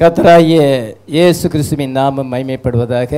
கர்த்தராகிய இயேசு கிறிஸ்துவின் நாமம் மைமைப்படுவதாக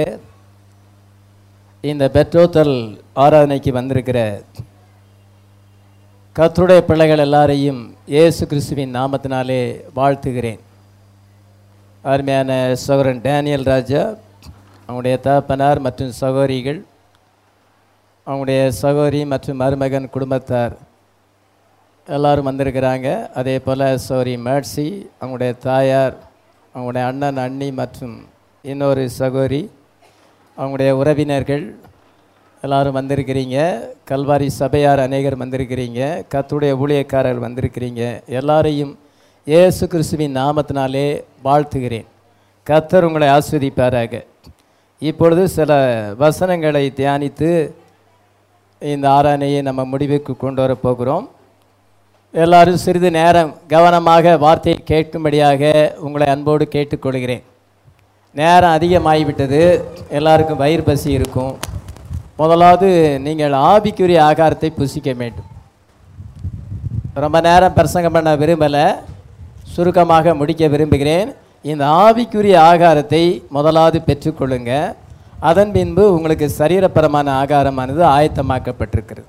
இந்த பெட்ரோத்தல் ஆராதனைக்கு வந்திருக்கிற கர்த்தருடைய பிள்ளைகள் எல்லாரையும் இயேசு கிறிஸ்துவின் நாமத்தினாலே வாழ்த்துகிறேன் அருமையான சகோதரன் டேனியல் ராஜா அவங்களுடைய தகப்பனார் மற்றும் சகோதரிகள் அவங்களுடைய சகோதரி மற்றும் மருமகன் குடும்பத்தார் எல்லாரும் வந்திருக்கிறாங்க அதே போல் சௌரி மேட்சி அவங்களுடைய தாயார் அவங்களுடைய அண்ணன் அண்ணி மற்றும் இன்னொரு சகோதரி அவங்களுடைய உறவினர்கள் எல்லாரும் வந்திருக்கிறீங்க கல்வாரி சபையார் அநேகர் வந்திருக்கிறீங்க கத்துடைய ஊழியக்காரர் வந்திருக்கிறீங்க எல்லாரையும் இயேசு கிறிஸ்துவின் நாமத்தினாலே வாழ்த்துகிறேன் கத்தர் உங்களை ஆஸ்வதிப்பாராக இப்பொழுது சில வசனங்களை தியானித்து இந்த ஆராதனையை நம்ம முடிவுக்கு கொண்டு வர போகிறோம் எல்லாரும் சிறிது நேரம் கவனமாக வார்த்தையை கேட்கும்படியாக உங்களை அன்போடு கேட்டுக்கொள்கிறேன் நேரம் அதிகமாகிவிட்டது எல்லாருக்கும் வயிறு பசி இருக்கும் முதலாவது நீங்கள் ஆவிக்குரிய ஆகாரத்தை புசிக்க வேண்டும் ரொம்ப நேரம் பிரசங்கம் பண்ண விரும்பலை சுருக்கமாக முடிக்க விரும்புகிறேன் இந்த ஆவிக்குரிய ஆகாரத்தை முதலாவது பெற்றுக்கொள்ளுங்க அதன் பின்பு உங்களுக்கு சரீரப்பரமான ஆகாரமானது ஆயத்தமாக்கப்பட்டிருக்கிறது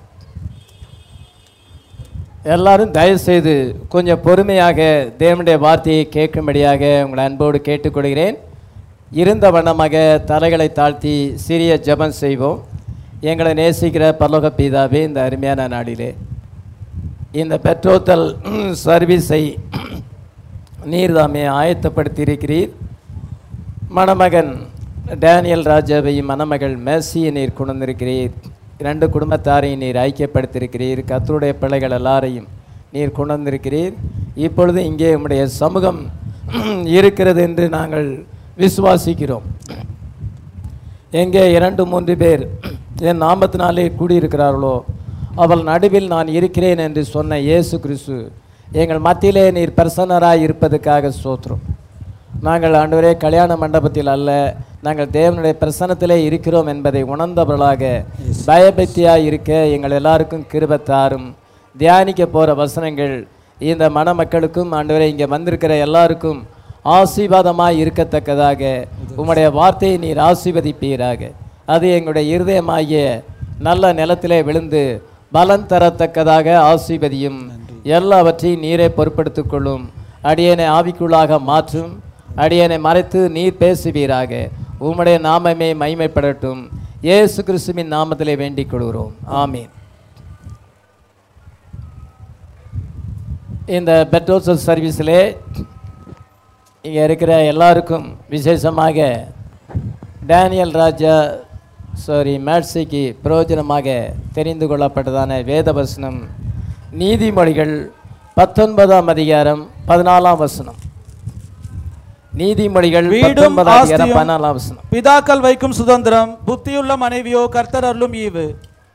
எல்லாரும் தயவுசெய்து கொஞ்சம் பொறுமையாக தேவனுடைய வார்த்தையை கேட்கும்படியாக உங்களை அன்போடு கேட்டுக்கொள்கிறேன் இருந்த வண்ணமாக தலைகளை தாழ்த்தி சிறிய ஜெபம் செய்வோம் எங்களை நேசிக்கிற பரலோக பிதாவே இந்த அருமையான நாளிலே இந்த பெட்ரோத்தல் சர்வீஸை நீர்தாமே ஆயத்தப்படுத்தியிருக்கிறீர் மணமகன் டேனியல் ராஜாவையும் மணமகள் மேசியை நீர் கொண்டு வந்திருக்கிறீர் இரண்டு குடும்பத்தாரையும் நீர் ஐக்கியப்படுத்தியிருக்கிறீர் கத்தருடைய பிள்ளைகள் எல்லாரையும் நீர் கொண்டு வந்திருக்கிறீர் இப்பொழுது இங்கே உம்முடைய சமூகம் இருக்கிறது என்று நாங்கள் விசுவாசிக்கிறோம் எங்கே இரண்டு மூன்று பேர் என் நாமத்தினாலே கூடியிருக்கிறார்களோ அவள் நடுவில் நான் இருக்கிறேன் என்று சொன்ன இயேசு கிறிஸ்து எங்கள் மத்தியிலே நீர் பிரசன்னராய் இருப்பதற்காக சோத்திரம் நாங்கள் ஆண்டவரே கல்யாண மண்டபத்தில் அல்ல நாங்கள் தேவனுடைய பிரசன்னத்திலே இருக்கிறோம் என்பதை உணர்ந்தவர்களாக பயபக்தியாக இருக்க எங்கள் எல்லாருக்கும் கிருபத்தாரும் தியானிக்க போகிற வசனங்கள் இந்த மணமக்களுக்கும் ஆண்டவரே இங்கே வந்திருக்கிற எல்லாருக்கும் ஆசீர்வாதமாய் இருக்கத்தக்கதாக உம்முடைய வார்த்தையை நீர் ஆசீர்வதிப்பீராக அது எங்களுடைய இருதயமாகிய நல்ல நிலத்திலே விழுந்து பலன் தரத்தக்கதாக ஆசீர்வதியும் எல்லாவற்றையும் நீரே பொறுப்படுத்திக் கொள்ளும் அடியனை ஆவிக்குள்ளாக மாற்றும் அடியனை மறைத்து நீர் பேசுவீராக உம்முடைய நாமமே மைமைப்படட்டும் இயேசு கிறிஸ்துவின் நாமத்திலே வேண்டிக் கொள்கிறோம் ஆமீன் இந்த பெட்ரோல் சர்வீஸிலே இங்கே இருக்கிற எல்லாருக்கும் விசேஷமாக டேனியல் ராஜா சாரி மேட்ஸிக்கு பிரயோஜனமாக தெரிந்து கொள்ளப்பட்டதான வேதவசனம் நீதிமொழிகள் பத்தொன்பதாம் அதிகாரம் பதினாலாம் வசனம் நீதிமொழிகள் வீடும் பத்தொன்பதாம் அதிகாரம் ஆஸ்தியும் பதினாலாம் வசனம் பிதாக்கள் வைக்கும் சுதந்திரம் புத்தியுள்ள மனைவியோ கர்த்தர் அருளும் ஈவு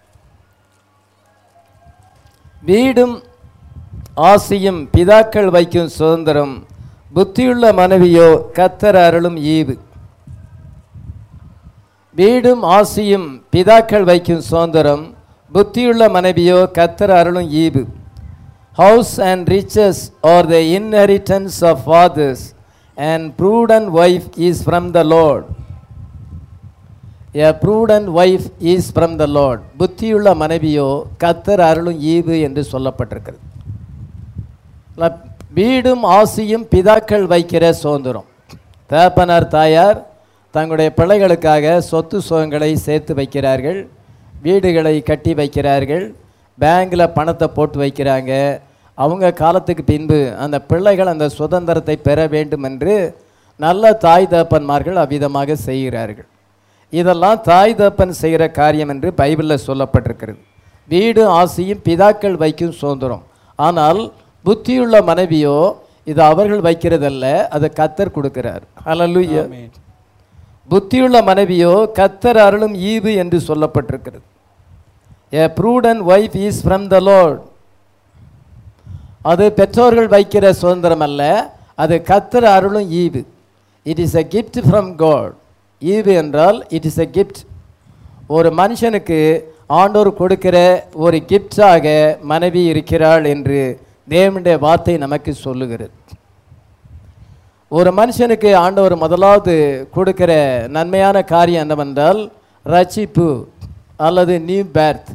வீடும் ஆசியும் பிதாக்கள் வைக்கும் சுதந்திரம் புத்தியுள்ள மனைவியோ கத்தர் அருளும் ஈவு வீடும் ஆசியும் பிதாக்கள் வைக்கும் சுதந்திரம் புத்தியுள்ள மனைவியோ கத்தர் அருளும் ஈவு house and riches are the inheritance of fathers and prudent wife is from the lord a prudent wife is from the lord புத்தியுள்ள மனைவியோ கத்தர் அருளும் ஈவு என்று சொல்லப்பட்டிருக்கிறது ல- வீடும் ஆசியும் பிதாக்கள் வைக்கிற சுதந்திரம் தகப்பனார் தாயார் தங்களுடைய பிள்ளைகளுக்காக சொத்து சுகங்களை சேர்த்து வைக்கிறார்கள் வீடுகளை கட்டி வைக்கிறார்கள் பேங்கில் பணத்தை போட்டு வைக்கிறாங்க அவங்க காலத்துக்கு பின்பு அந்த பிள்ளைகள் அந்த சுதந்திரத்தை பெற வேண்டும் என்று நல்ல தாய் தகப்பன்மார்கள் அவ்விதமாக செய்கிறார்கள் இதெல்லாம் தாய் தகப்பன் செய்கிற காரியம் என்று பைபிளில் சொல்லப்பட்டிருக்கிறது வீடு ஆசியும் பிதாக்கள் வைக்கும் சுதந்திரம் ஆனால் புத்தியுள்ள மனைவியோ இது அவர்கள் வைக்கிறதல்ல அதை கத்தர் கொடுக்கிறார் ஹalleluya புத்தியுள்ள மனைவியோ கத்தர் அருளும் ஈவு என்று சொல்லப்பட்டிருக்கிறது a prudent wife is from the lord அது பெற்றோர்கள் வைக்கிற சுதந்திரம் அல்ல அது கத்தர் அருளும் ஈவு it is a gift from God ஈவு என்றால் இட் இஸ் a gift ஒரு மனுஷனுக்கு ஆண்டோர் கொடுக்கிற ஒரு கிஃப்டாக மனைவி இருக்கிறாள் என்று தேவனுடைய வார்த்தை நமக்கு சொல்லுகிறது ஒரு மனுஷனுக்கு ஆண்டவர் முதலாவது கொடுக்கிற நன்மையான காரியம் என்னவென்றால் ரட்சிப்பு அல்லது நியூ பேர்த்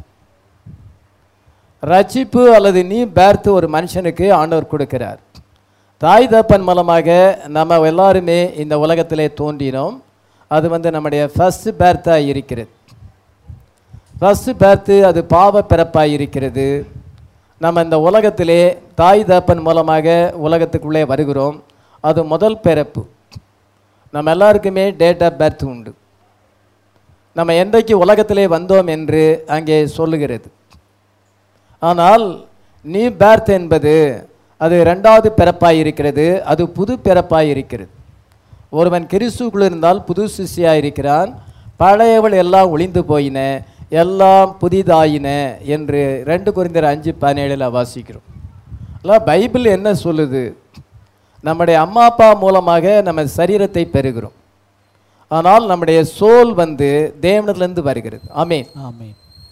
ரட்சிப்பு அல்லது நியூ பேர்த் ஒரு மனுஷனுக்கு ஆண்டவர் கொடுக்கிறார் தாய் தப்பன் மூலமாக நம்ம எல்லாருமே இந்த உலகத்திலே தோன்றினோம் அது வந்து நம்முடைய ஃபர்ஸ்ட் பேர்த்தாக இருக்கிறது ஃபர்ஸ்ட் பேர்த்து அது பாவ பிறப்பாக இருக்கிறது நம்ம இந்த உலகத்திலே தாய் தப்பன் மூலமாக உலகத்துக்குள்ளே வருகிறோம் அது முதல் பிறப்பு நம்ம எல்லாருக்குமே டேட் ஆஃப் பர்த் உண்டு நம்ம என்றைக்கு உலகத்திலே வந்தோம் என்று அங்கே சொல்லுகிறது ஆனால் நியூ பேர்த் என்பது அது ரெண்டாவது பிறப்பாய் இருக்கிறது அது புது பிறப்பாய் இருக்கிறது ஒருவன் கிறிஸ்துக்குள் இருந்தால் புது சிஷியாக இருக்கிறான் பழையவள் எல்லாம் ஒளிந்து போயின எல்லாம் புதிதாயின என்று ரெண்டு குறைந்தர் அஞ்சு பதினேழில் வாசிக்கிறோம் அல்ல பைபிள் என்ன சொல்லுது நம்முடைய அம்மா அப்பா மூலமாக நம்ம சரீரத்தை பெறுகிறோம் ஆனால் நம்முடைய சோல் வந்து தேவனத்திலிருந்து வருகிறது ஆமென் ஆமென்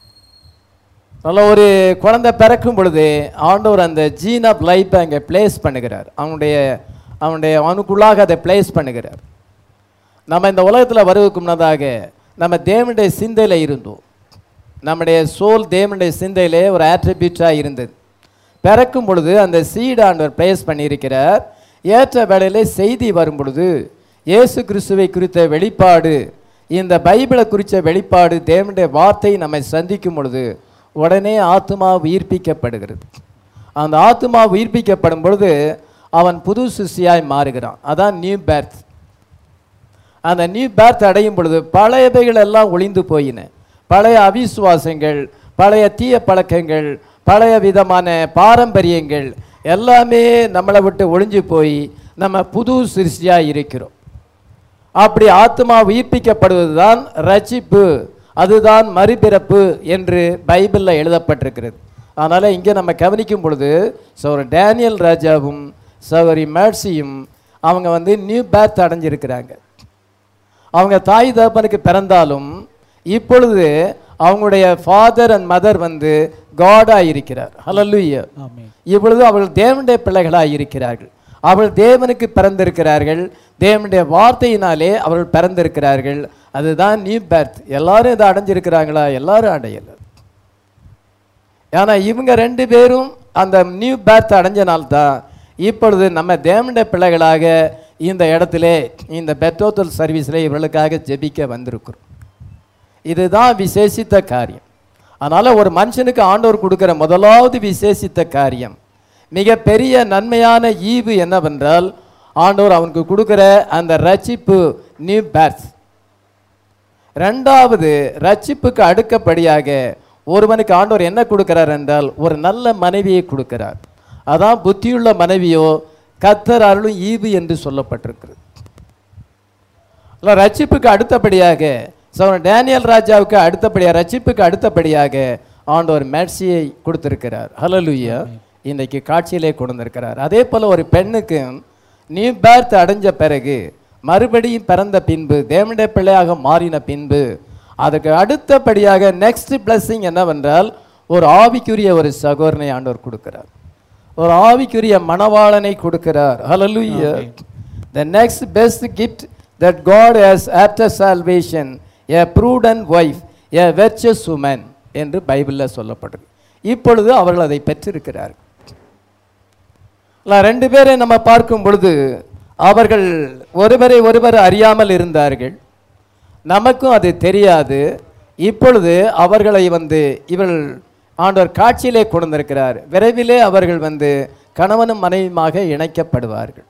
நல்ல ஒரு குழந்தை பிறக்கும் பொழுது ஆண்டவர் அந்த ஜீன் ஆஃப் லைஃப்பை அங்கே பிளேஸ் பண்ணுகிறார் அவனுடைய அவனுடைய அவனுக்குள்ளாக அதை பிளேஸ் பண்ணுகிறார் நம்ம இந்த உலகத்தில் வருவதற்கு முன்னதாக நம்ம தேவனுடைய சிந்தையில் இருந்தோம் நம்முடைய சோல் தேவனுடைய சிந்தையிலே ஒரு ஆட்ரிபியூட்டாக இருந்தது பிறக்கும் பொழுது அந்த சீடு ஆண்டவர் பிளேஸ் பண்ணியிருக்கிறார் ஏற்ற வேளையிலே செய்தி வரும் பொழுது இயேசு கிறிஸ்துவை குறித்த வெளிப்பாடு இந்த பைபிளை குறித்த வெளிப்பாடு தேவனுடைய வார்த்தை நம்மை சந்திக்கும் பொழுது உடனே ஆத்மா உயிர்ப்பிக்கப்படுகிறது அந்த ஆத்மா உயிர்ப்பிக்கப்படும் பொழுது அவன் புது சிஷியாய் மாறுகிறான் அதான் நியூ பேர்த் அந்த நியூ பேர்த் அடையும் பொழுது பழையவைகள் எல்லாம் ஒளிந்து போயின பழைய அவிசுவாசங்கள் பழைய தீய பழக்கங்கள் பழைய விதமான பாரம்பரியங்கள் எல்லாமே நம்மளை விட்டு ஒளிஞ்சு போய் நம்ம புது சிருஷ்டியாக இருக்கிறோம் அப்படி ஆத்மா உயிர்ப்பிக்கப்படுவது தான் ரட்சிப்பு அதுதான் மறுபிறப்பு என்று பைபிளில் எழுதப்பட்டிருக்கிறது அதனால் இங்கே நம்ம கவனிக்கும் பொழுது சௌர டேனியல் ராஜாவும் சௌரி மேட்சியும் அவங்க வந்து நியூ பேர்த் அடைஞ்சிருக்கிறாங்க அவங்க தாய் தகப்பனுக்கு பிறந்தாலும் இப்பொழுது அவங்களுடைய ஃபாதர் அண்ட் மதர் வந்து காடாக இருக்கிறார் ஹalleluya ஆமென் இப்பொழுது அவர்கள் தேவனுடைய பிள்ளைகளாக இருக்கிறார்கள் அவர்கள் தேவனுக்கு பிறந்திருக்கிறார்கள் தேவனுடைய வார்த்தையினாலே அவர்கள் பிறந்திருக்கிறார்கள் அதுதான் நியூ பேர்த் எல்லாரும் இதை அடைஞ்சிருக்கிறாங்களா எல்லாரும் அடையல ஏன்னா இவங்க ரெண்டு பேரும் அந்த நியூ பேர்த் அடைஞ்சனால்தான் இப்பொழுது நம்ம தேவனுடைய பிள்ளைகளாக இந்த இடத்திலே இந்த பெட்ரோத்தல் சர்வீஸில் இவர்களுக்காக ஜெபிக்க வந்திருக்கிறோம் இதுதான் விசேஷித்த காரியம் அதனால் ஒரு மனுஷனுக்கு ஆண்டவர் கொடுக்கிற முதலாவது விசேஷித்த காரியம் மிக பெரிய நன்மையான ஈவு என்னவென்றால் ஆண்டவர் அவனுக்கு கொடுக்கிற அந்த ரட்சிப்பு நியூ பேர்த் ரெண்டாவது ரட்சிப்புக்கு அடுக்கப்படியாக ஒருவனுக்கு ஆண்டவர் என்ன கொடுக்கிறார் என்றால் ஒரு நல்ல மனைவியை கொடுக்கிறார் அதான் புத்தியுள்ள மனைவியோ கத்தர் அருளும் ஈவு என்று சொல்லப்பட்டிருக்கிறது அல்ல, ரட்சிப்புக்கு அடுத்தபடியாக சௌரன் டேனியல் ராஜாவுக்கு அடுத்தபடியாக ரட்சிப்புக்கு அடுத்தபடியாக ஆண்டவர் மேட்சியை கொடுத்திருக்கிறார் ஹலலுயா இன்னைக்கு காட்சியிலே கொண்டு வந்திருக்கிறார் அதே போல் ஒரு பெண்ணுக்கு நியூ பேர்த் அடைஞ்ச பிறகு மறுபடியும் பிறந்த பின்பு தேவனுடைய பிள்ளையாக மாறின பின்பு அதுக்கு அடுத்தபடியாக நெக்ஸ்ட் blessing என்னவென்றால் ஒரு ஆவிக்குரிய ஒரு சகோதரனை ஆண்டவர் கொடுக்கிறார் ஒரு ஆவிக்குரிய மணவாளனை கொடுக்கிறார் ஹalleluya the next best gift that god has after salvation a prudent wife a virtuous woman என்று பைபிளில் சொல்லப்படுது இப்பொழுது அவர்கள் அதை பெற்றிருக்கிறார்கள் இல்ல, ரெண்டு பேரை நம்ம பார்க்கும் பொழுது அவர்கள் ஒருவரை ஒருவர் அறியாமல் இருந்தார்கள் நமக்கும் அது தெரியாது இப்பொழுது அவர்களை வந்து இவள் ஆண்டவர் காட்சியிலே கொண்டு வந்திருக்கிறார் விரைவிலே அவர்கள் வந்து கணவனும் மனைவியுமாக இணைக்கப்படுவார்கள்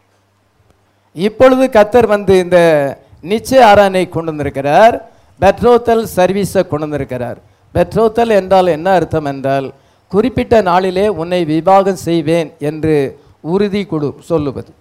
இப்பொழுது கத்தர் வந்து இந்த நிச்சய ஆரானை கொண்டு வந்திருக்கிறார் பெட்ரோத்தல் சர்வீஸை கொண்டு வந்திருக்கிறார் பெட்ரோத்தல் என்றால் என்ன அர்த்தம் என்றால் குறிப்பிட்ட நாளிலே உன்னை விவாகம் செய்வேன் என்று உறுதி கொடு சொல்லுவது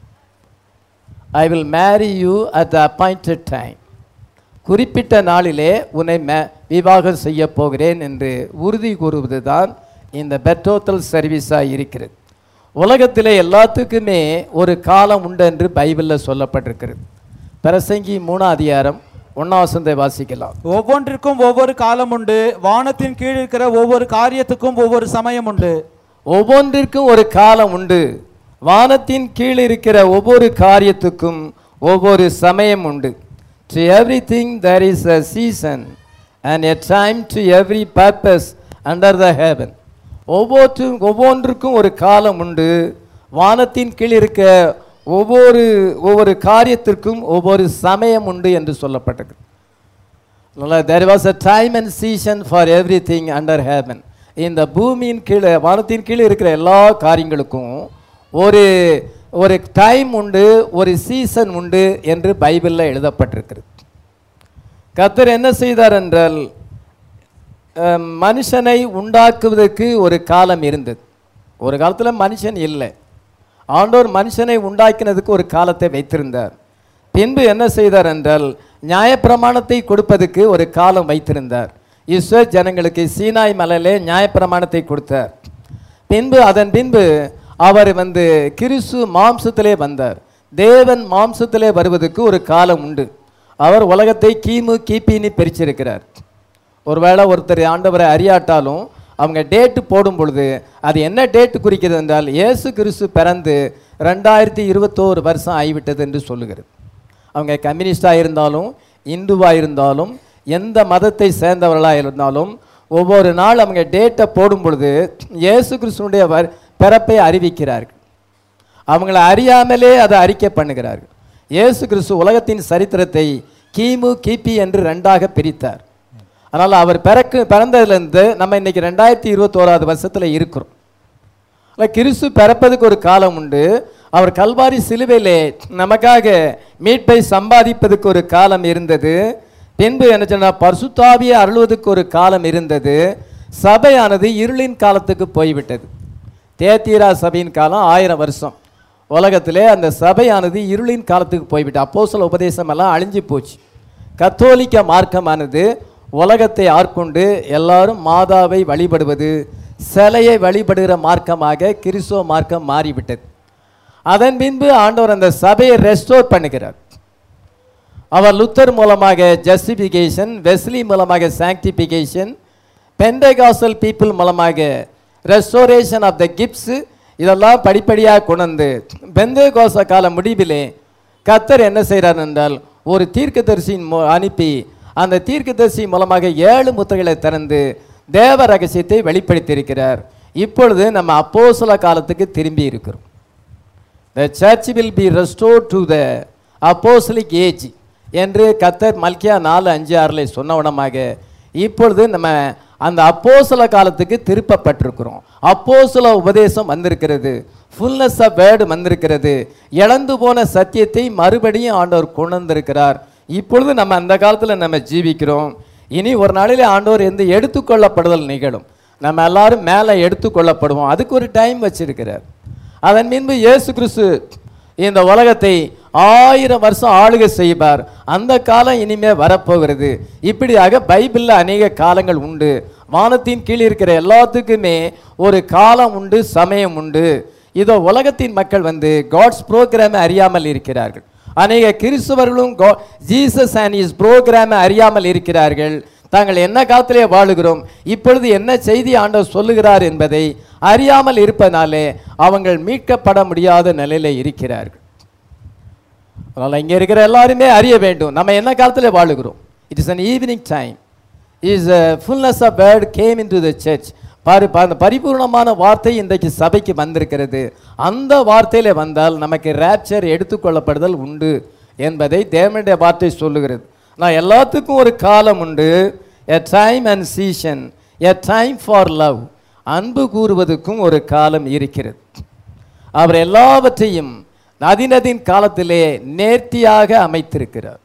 I will marry you at the appointed time குறிப்பிட்ட நாளிலே உன்னை மே விவாகம் செய்ய போகிறேன் என்று உறுதி கூறுவது தான் இந்த பெட்ரோத்தல் சர்வீஸாக இருக்கிறது உலகத்திலே எல்லாத்துக்குமே ஒரு காலம் உண்டு என்று பைபிளில் சொல்லப்பட்டிருக்கிறது பிரசங்கி மூணாம் அதிகாரம் ஒன்றாம் வசந்தை வாசிக்கலாம் ஒவ்வொன்றிற்கும் ஒவ்வொரு காலம் உண்டு வானத்தின் கீழ் இருக்கிற ஒவ்வொரு காரியத்துக்கும் ஒவ்வொரு சமயம் உண்டு ஒவ்வொன்றிற்கும் ஒரு காலம் உண்டு வானத்தின் கீழ் இருக்கிற ஒவ்வொரு காரியத்துக்கும் ஒவ்வொரு சமயம் உண்டு to every thing there is a season and a time to every purpose under the heaven ஒவ்வொரு ஒவ்வொன்றுக்கும் ஒரு காலம் உண்டு வானத்தின் கீழ் இருக்க ஒவ்வொரு ஒவ்வொரு காரியத்திற்கும் ஒவ்வொரு சமயம் உண்டு என்று சொல்லப்பட்டது there was a time and season for every thing under heaven இந்த பூமியின் கீழே வானத்தின் கீழே இருக்கிற எல்லா காரியங்களுக்கும் ஒரு ஒரு டைம் உண்டு ஒரு சீசன் உண்டு என்று பைபிளில் எழுதப்பட்டிருக்கிறது கர்த்தர் என்ன செய்தார் என்றால் அஹ், மனுஷனை உண்டாக்குவதற்கு ஒரு காலம் இருந்தது ஒரு காலத்தில் மனுஷன் இல்லை ஆண்டோர் மனுஷனை உண்டாக்கினதுக்கு ஒரு காலத்தை வைத்திருந்தார் பின்பு என்ன செய்தார் என்றால் நியாயப்பிரமாணத்தை கொடுப்பதற்கு ஒரு காலம் வைத்திருந்தார் இஸ்ரோ ஜனங்களுக்கு சீனாய் மலையிலே நியாயப்பிரமாணத்தை கொடுத்தார் பின்பு அதன் பின்பு அவர் வந்து கிறிஸ்து மாம்சத்திலே வந்தார் தேவன் மாம்சத்திலே வருவதற்கு ஒரு காலம் உண்டு அவர் உலகத்தை கிமு கிபின்னு பிரிச்சிருக்கிறார் ஒருவேளை ஒருத்தர் ஆண்டவரை அறியாட்டாலும் அவங்க டேட்டு போடும் பொழுது அது என்ன டேட்டு குறிக்கிறது என்றால் இயேசு கிறிஸ்து பிறந்து ரெண்டாயிரத்தி இருபத்தோரு வருஷம் ஆகிவிட்டது என்று சொல்லுகிறது அவங்க கம்யூனிஸ்டாக இருந்தாலும் இந்துவாக இருந்தாலும் எந்த மதத்தை சேர்ந்தவர்களாக இருந்தாலும் ஒவ்வொரு நாள் அவங்க டேட்டை போடும் பொழுது இயேசு கிறிஸ்துனுடைய வர் பிறப்பை அறிவிக்கிறார்கள் அவங்கள அறியாமலே அதை அறிக்கை பண்ணுகிறார்கள் இயேசு கிறிஸ்து உலகத்தின் சரித்திரத்தை கிமு கிபி என்று ரெண்டாக பிரித்தார் அதனால் அவர் பிறக்கு பிறந்ததுலேருந்து நம்ம இன்னைக்கு ரெண்டாயிரத்தி இருபத்தோராவது வருஷத்தில் இருக்கிறோம் அல்ல கிறிஸ்து பிறப்பதுக்கு ஒரு காலம் உண்டு அவர் கல்வாரி சிலுவையிலே நமக்காக மீட்பை சம்பாதிப்பதற்கு ஒரு காலம் இருந்தது பின்பு என்ன சொன்னா பரிசுத்தாவியை அருள்வதற்கு ஒரு காலம் இருந்தது சபையானது இருளின் காலத்துக்கு போய்விட்டது தேத்தீரா சபையின் காலம் ஆயிரம் வருஷம் உலகத்திலே அந்த சபையானது இருளின் காலத்துக்கு போய்விட்டு அப்போஸ்தல உபதேசம் எல்லாம் அழிஞ்சு போச்சு கத்தோலிக்க மார்க்கமானது உலகத்தை ஆட்கொண்டு எல்லாரும் மாதாவை வழிபடுவது சிலையை வழிபடுகிற மார்க்கமாக கிறிஸ்துவ மார்க்கம் மாறிவிட்டது அதன் பின்பு ஆண்டவர் அந்த சபையை ரெஸ்டோர் பண்ணுகிறார் அவர் லுத்தர் மூலமாக ஜஸ்டிஃபிகேஷன் வெஸ்லி மூலமாக சாங்டிஃபிகேஷன் பெண்டகாசல் பீப்புள் மூலமாக ரெஸ்டோரேஷன் ஆஃப் த கிப்ஸ் இதெல்லாம் படிப்படியாக கொண்டு பெந்தேகோச கால முடிவிலே கத்தர் என்ன செய்கிறார் என்றால் ஒரு தீர்க்கதரிசியின் மூ அனுப்பி அந்த தீர்க்கதரிசி மூலமாக ஏழு முத்திரைகளை திறந்து தேவ ரகசியத்தை வெளிப்படுத்தியிருக்கிறார் இப்பொழுது நம்ம அப்போஸ்தல காலத்துக்கு திரும்பி இருக்கிறோம் the church will be restore to the apostolic age என்று கத்தர் மல்கியா நாலு அஞ்சு ஆறில் சொன்னவனமாக இப்பொழுது நம்ம அந்த அப்போஸ்தல காலத்துக்கு திருப்பப்பட்டிருக்கிறோம் அப்போஸ்தல உபதேசம் வந்திருக்கிறது ஃபுல்னஸ் ஆஃப் வேர்டு வந்திருக்கிறது இழந்து போன சத்தியத்தை மறுபடியும் ஆண்டவர் கொண்டு வந்திருக்கிறார் இப்பொழுது நம்ம அந்த காலத்தில் நம்ம ஜீவிக்கிறோம் இனி ஒரு நாளிலே ஆண்டவர் எந்த எடுத்துக்கொள்ளப்படுதல் நிகழும் நம்ம எல்லாரும் மேலே எடுத்துக்கொள்ளப்படுவோம் அதுக்கு ஒரு டைம் வச்சிருக்கிறார் அதன் பின்பு இயேசு கிறிஸ்து இந்த உலகத்தை ஆயிரம் வருஷம் ஆளுகை செய்வார் அந்த காலம் இனிமே வரப்போகிறது இப்படியாக பைபிளில் அநேக காலங்கள் உண்டு வானத்தின் கீழ் இருக்கிற எல்லாத்துக்குமே ஒரு காலம் உண்டு சமயம் உண்டு இதோ உலகத்தின் மக்கள் வந்து காட்ஸ் ப்ரோக்ராமை அறியாமல் இருக்கிறார்கள் அநேக கிறிஸ்தவர்களும் ஜீசஸ் அண்ட் இஸ் ப்ரோக்ராமை அறியாமல் இருக்கிறார்கள் தாங்கள் என்ன காலத்திலே வாழுகிறோம் இப்பொழுது என்ன செய்தி ஆண்டவர் சொல்லுகிறார் என்பதை அறியாமல் இருப்பதனாலே அவங்கள் மீட்கப்பட முடியாத நிலையில இருக்கிறார்கள் அதனால் இங்கே இருக்கிற எல்லாருமே அறிய வேண்டும் நம்ம என்ன காலத்தில் வாழுகிறோம் it is an evening time is fullness of word came in to the church பாரு பா- அந்த பரிபூர்ணமான வார்த்தை இன்றைக்கு சபைக்கு வந்திருக்கிறது அந்த வார்த்தையில வந்தால் நமக்கு ரேப்சர் எடுத்துக்கொள்ளப்படுதல் உண்டு என்பதை தேவனுடைய வார்த்தை சொல்லுகிறது நான் எல்லாத்துக்கும் ஒரு காலம் உண்டு a time and season a time for love அன்பு கூறுவதற்கும் ஒரு காலம் இருக்கிறது அவர் எல்லாவற்றையும் நதிநதின் காலத்திலே நேர்த்தியாக அமைத்திருக்கிறார்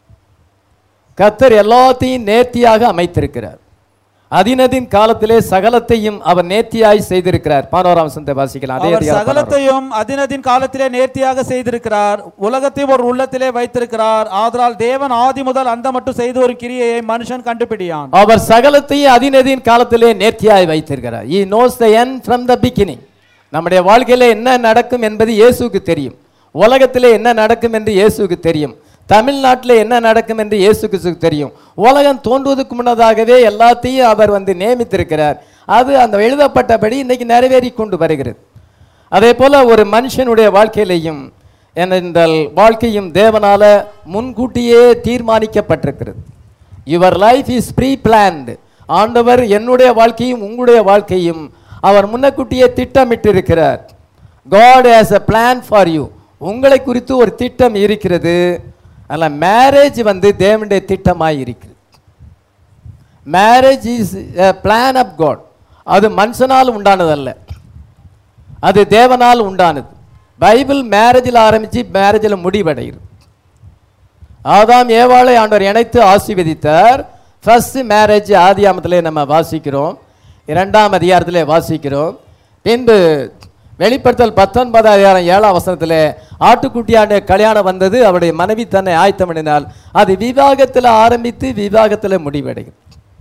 கத்தர் எல்லாத்தையும் நேர்த்தியாக அமைத்திருக்கிறார் அதினதின் காலத்திலே சகலத்தையும் அவர் நேர்த்தியாய் செய்திருக்கிறார் பானோராம் வசனத்தை வாசிக்கலாம் அதே அவர் அதிகாரம் பதினோராம். சகலத்தையும் அதினதின் காலத்திலே நேர்த்தியாக செய்திருக்கிறார் உலகத்தையும் ஒரு உள்ளத்திலே வைத்திருக்கிறார் ஆதலால் தேவன் ஆதி முதல் அந்த மட்டும் செய்த ஒரு கிரியையை மனுஷன் கண்டுபிடியான் அவர் சகலத்தையும் அதினதின் காலத்திலே நேர்த்தியாய் வைத்திருக்கிறார் he knows the end from the beginning நம்முடைய வாழ்க்கையில என்ன நடக்கும் என்பது இயேசுவுக்கு தெரியும் உலகத்திலே என்ன நடக்கும் என்று இயேசுவுக்கு தெரியும் தமிழ்நாட்டில் என்ன நடக்கும் என்று இயேசு கிறிஸ்துவுக்கு தெரியும் உலகம் தோன்றுவதற்கு முன்னதாகவே எல்லாத்தையும் அவர் வந்து நியமித்திருக்கிறார் அது அந்த எழுதப்பட்டபடி இன்னைக்கு நிறைவேறி கொண்டு வருகிறது அதே போல ஒரு மனுஷனுடைய வாழ்க்கையிலையும் என்னென்றால் வாழ்க்கையும் தேவனால முன்கூட்டியே தீர்மானிக்கப்பட்டிருக்கிறது your life is pre planned ஆண்டவர் என்னுடைய வாழ்க்கையும் உங்களுடைய வாழ்க்கையும் அவர் முன்னக்கூட்டியே திட்டமிட்டிருக்கிறார் God has a plan for you உங்களை குறித்து ஒரு திட்டம் இருக்கிறது அதில் மேரேஜ் வந்து தேவனுடைய திட்டமாய் இருக்கிறது marriage is plan of God அது மனுஷனால் உண்டானதல்ல அது தேவனால் உண்டானது பைபிள் மேரேஜில் ஆரம்பித்து மேரேஜில் முடிவடைகிறது ஆதாம் ஏவாளை ஆண்டவர் இணைத்து ஆசீர்வதித்தார் ஃபர்ஸ்ட் மேரேஜ் ஆதியாமத்திலே நம்ம வாசிக்கிறோம் இரண்டாம் அதிகாரத்திலே வாசிக்கிறோம் பின்பு வெளிப்படுத்தல் பத்தொன்பதாம் அதிகாரம் ஏழாம் வசனத்தில் ஆட்டுக்குட்டியாண்ட கல்யாணம் வந்தது அவருடைய மனைவி தன்னை ஆயத்தம் பண்ணினால் அது விவாகத்தில் ஆரம்பித்து விவாகத்தில் முடிவடைகிறது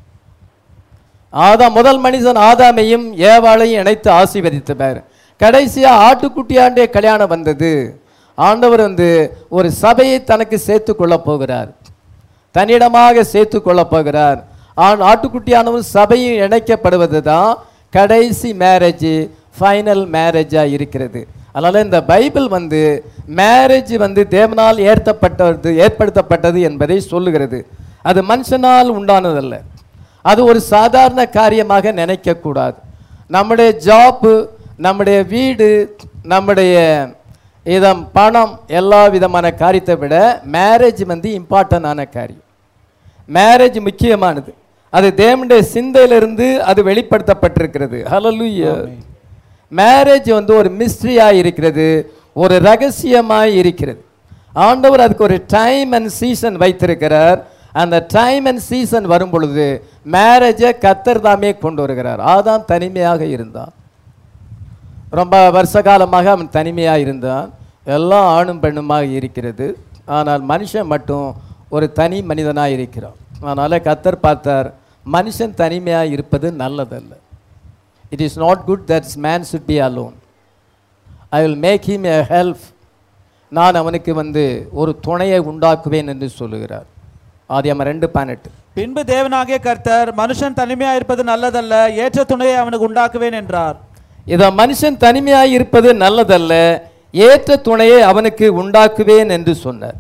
ஆதாம் முதல் மனிதன் ஆதாமையும் ஏவாளையும் இணைத்து ஆசீர்வதித்தவர் கடைசியா ஆட்டுக்குட்டியாண்டே கல்யாணம் வந்தது ஆண்டவர் வந்து ஒரு சபையை தனக்கு சேர்த்து கொள்ளப் போகிறார் தன்னிடமாக சேர்த்து கொள்ளப் போகிறார் ஆண் ஆட்டுக்குட்டியானவர் சபையும் இணைக்கப்படுவது தான் கடைசி மேரேஜ் ஃபைனல் மேரேஜாக இருக்கிறது அதனால் இந்த பைபிள் வந்து மேரேஜ் வந்து தேவனால் ஏற்பட்டது ஏற்படுத்தப்பட்டது என்பதை சொல்லுகிறது அது மனுஷனால் உண்டானதல்ல அது ஒரு சாதாரண காரியமாக நினைக்கக்கூடாது நம்முடைய ஜாப்பு நம்முடைய வீடு நம்முடைய இதம் பணம் எல்லா விதமான காரியத்தை விட மேரேஜ் வந்து இம்பார்ட்டண்டான காரியம் மேரேஜ் முக்கியமானது அது தேவனுடைய சிந்தையிலிருந்து அது வெளிப்படுத்தப்பட்டிருக்கிறது ஹalleluya மேரேஜ் வந்து ஒரு மிஸ்ட்ரியாக இருக்கிறது ஒரு ரகசியமாய் இருக்கிறது ஆண்டவர் அதுக்கு ஒரு டைம் அண்ட் சீசன் வைத்திருக்கிறார் அந்த டைம் அண்ட் சீசன் வரும் பொழுது மேரேஜை கத்தர் தாமே கொண்டு வருகிறார் ஆதாம் தனிமையாக இருந்தான் ரொம்ப வருஷ காலமாக அவன் தனிமையாக இருந்தான் எல்லாம் ஆணும் பெண்ணுமாக இருக்கிறது ஆனால் மனுஷன் மட்டும் ஒரு தனி மனிதனாக இருக்கிறான் அதனால் கத்தர் பார்த்தார் மனுஷன் தனிமையாக இருப்பது நல்லதல்ல it is not good that's man should be alone I will make him a help நான் அவனுக்கு வந்து ஒரு துணையை உண்டாக்குவேன் என்று சொல்லுகிறார் ஆதியாம ரெண்டு பதினெட்டு பின்பு தேவனாகிய கர்த்தர் மனுஷன் தனிமையா இருப்பது நல்லதல்ல ஏற்ற துணையை அவனுக்கு உண்டாக்குவேன் என்றார் இத மனுஷன் தனிமையாய் இருப்பது நல்லதல்ல ஏற்ற துணையை அவனுக்கு உண்டாக்குவேன் என்று சொன்னார்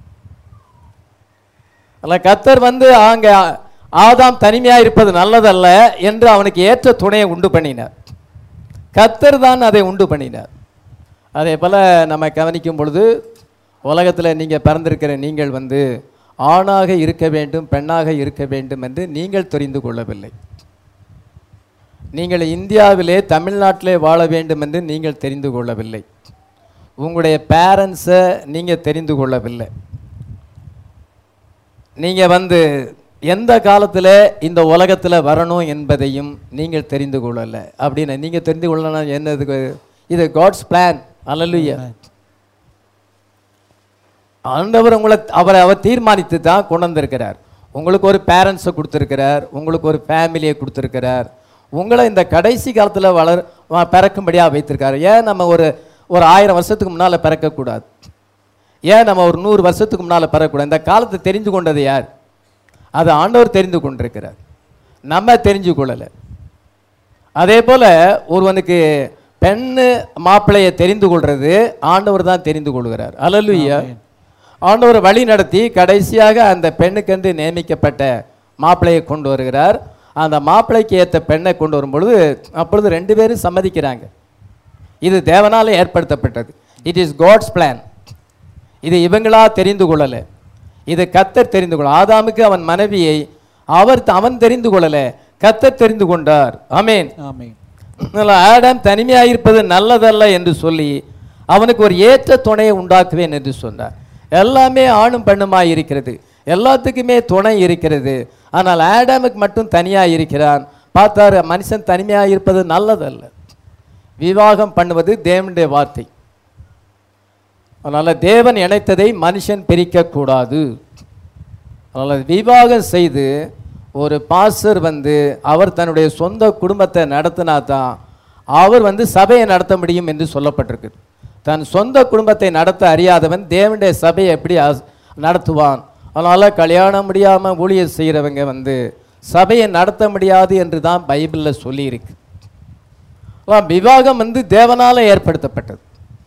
அல்ல கத்தர் வந்து அங்க ஆதாம் தனிமையா இருப்பது நல்லதல்ல என்று அவனுக்கு ஏற்ற துணையை உண்டு பண்ணினார் கத்தர் தான் அதை உண்டு பண்ணினார் அதே போல நம்ம கவனிக்கும் பொழுது உலகத்தில் நீங்கள் பிறந்திருக்கிற நீங்கள் வந்து ஆணாக இருக்க வேண்டும் பெண்ணாக இருக்க வேண்டும் என்று நீங்கள் தெரிந்து கொள்ளவில்லை நீங்கள் இந்தியாவிலே தமிழ்நாட்டிலே வாழ வேண்டும் என்று நீங்கள் தெரிந்து கொள்ளவில்லை உங்களுடைய பேரண்ட்ஸை நீங்கள் தெரிந்து கொள்ளவில்லை நீங்கள் வந்து எந்த காலத்தில் இந்த உலகத்தில் வரணும் என்பதையும் நீங்கள் தெரிந்து கொள்ளலை அப்படின்னு நீங்கள் தெரிந்து கொள்ளணும் என்னதுக்கு இது காட்ஸ் பிளான் அல்லலுயா ஆண்டவர் உங்களை அவரை அவர் தீர்மானித்து தான் கொண்டு வந்திருக்கிறார் உங்களுக்கு ஒரு பேரண்ட்ஸை கொடுத்துருக்கிறார் உங்களுக்கு ஒரு ஃபேமிலியை கொடுத்துருக்கிறார் உங்களை இந்த கடைசி காலத்தில் வளர் வ- பிறக்கும்படியாக வைத்திருக்காரு ஏன் நம்ம ஒரு ஒரு ஆயிரம் வருஷத்துக்கு முன்னால் பிறக்கக்கூடாது ஏன் நம்ம ஒரு நூறு வருஷத்துக்கு முன்னால் பிறக்கக்கூடாது இந்த காலத்தை தெரிந்து கொண்டது யார் அது ஆண்டவர் தெரிந்து கொண்டிருக்கிறார் நம்ம தெரிஞ்சு கொள்ளலை அதே போல் ஒருவனுக்கு பெண்ணு மாப்பிள்ளையை தெரிந்து கொள்றது ஆண்டவர் தான் தெரிந்து கொள்கிறார் அல்லலுயா ஆண்டவர் வழி நடத்தி கடைசியாக அந்த பெண்ணுக்கென்று நியமிக்கப்பட்ட மாப்பிள்ளையை கொண்டு வருகிறார் அந்த மாப்பிள்ளைக்கு ஏற்ற பெண்ணை கொண்டு வரும் பொழுது அப்பொழுது ரெண்டு பேரும் சம்மதிக்கிறாங்க இது தேவனால் ஏற்படுத்தப்பட்டது இட் இஸ் காட்ஸ் பிளான் இது இவங்களா தெரிந்து கொள்ளலை இது கத்தர் தெரிந்து கொள்ள ஆதாமுக்கு அவன் மனைவியை அவர் அவன் தெரிந்து கொள்ளலை கத்தர் தெரிந்து கொண்டார் ஆமென் ஆமென் அதனால ஆடம் தனிமையாயிருப்பது நல்லதல்ல என்று சொல்லி அவனுக்கு ஒரு ஏற்ற துணையை உண்டாக்குவேன் என்று சொன்னார் எல்லாமே ஆணும் பெண்ணுமாய் இருக்கிறது எல்லாத்துக்குமே துணை இருக்கிறது ஆனால் ஆடாமுக்கு மட்டும் தனியாக இருக்கிறான் பார்த்தாரு மனுஷன் தனிமையாக இருப்பது நல்லதல்ல விவாகம் பண்ணுவது தேவனுடைய வார்த்தை அதனால் தேவன் இணைத்ததை மனுஷன் பிரிக்கக்கூடாது அதனால் விவாகம் செய்து ஒரு பாஸ்டர் வந்து அவர் தன்னுடைய சொந்த குடும்பத்தை நடத்தினா தான் அவர் வந்து சபையை நடத்த முடியும் என்று சொல்லப்பட்டிருக்கு தன் சொந்த குடும்பத்தை நடத்த அறியாதவன் தேவனுடைய சபையை எப்படி அஸ்- நடத்துவான் அதனால் கல்யாணம் முடியாமல் ஊழியர் செய்கிறவங்க வந்து சபையை நடத்த முடியாது என்று தான் பைபிளில் சொல்லியிருக்கு அதான் விவாகம் வந்து தேவனால ஏற்படுத்தப்பட்டது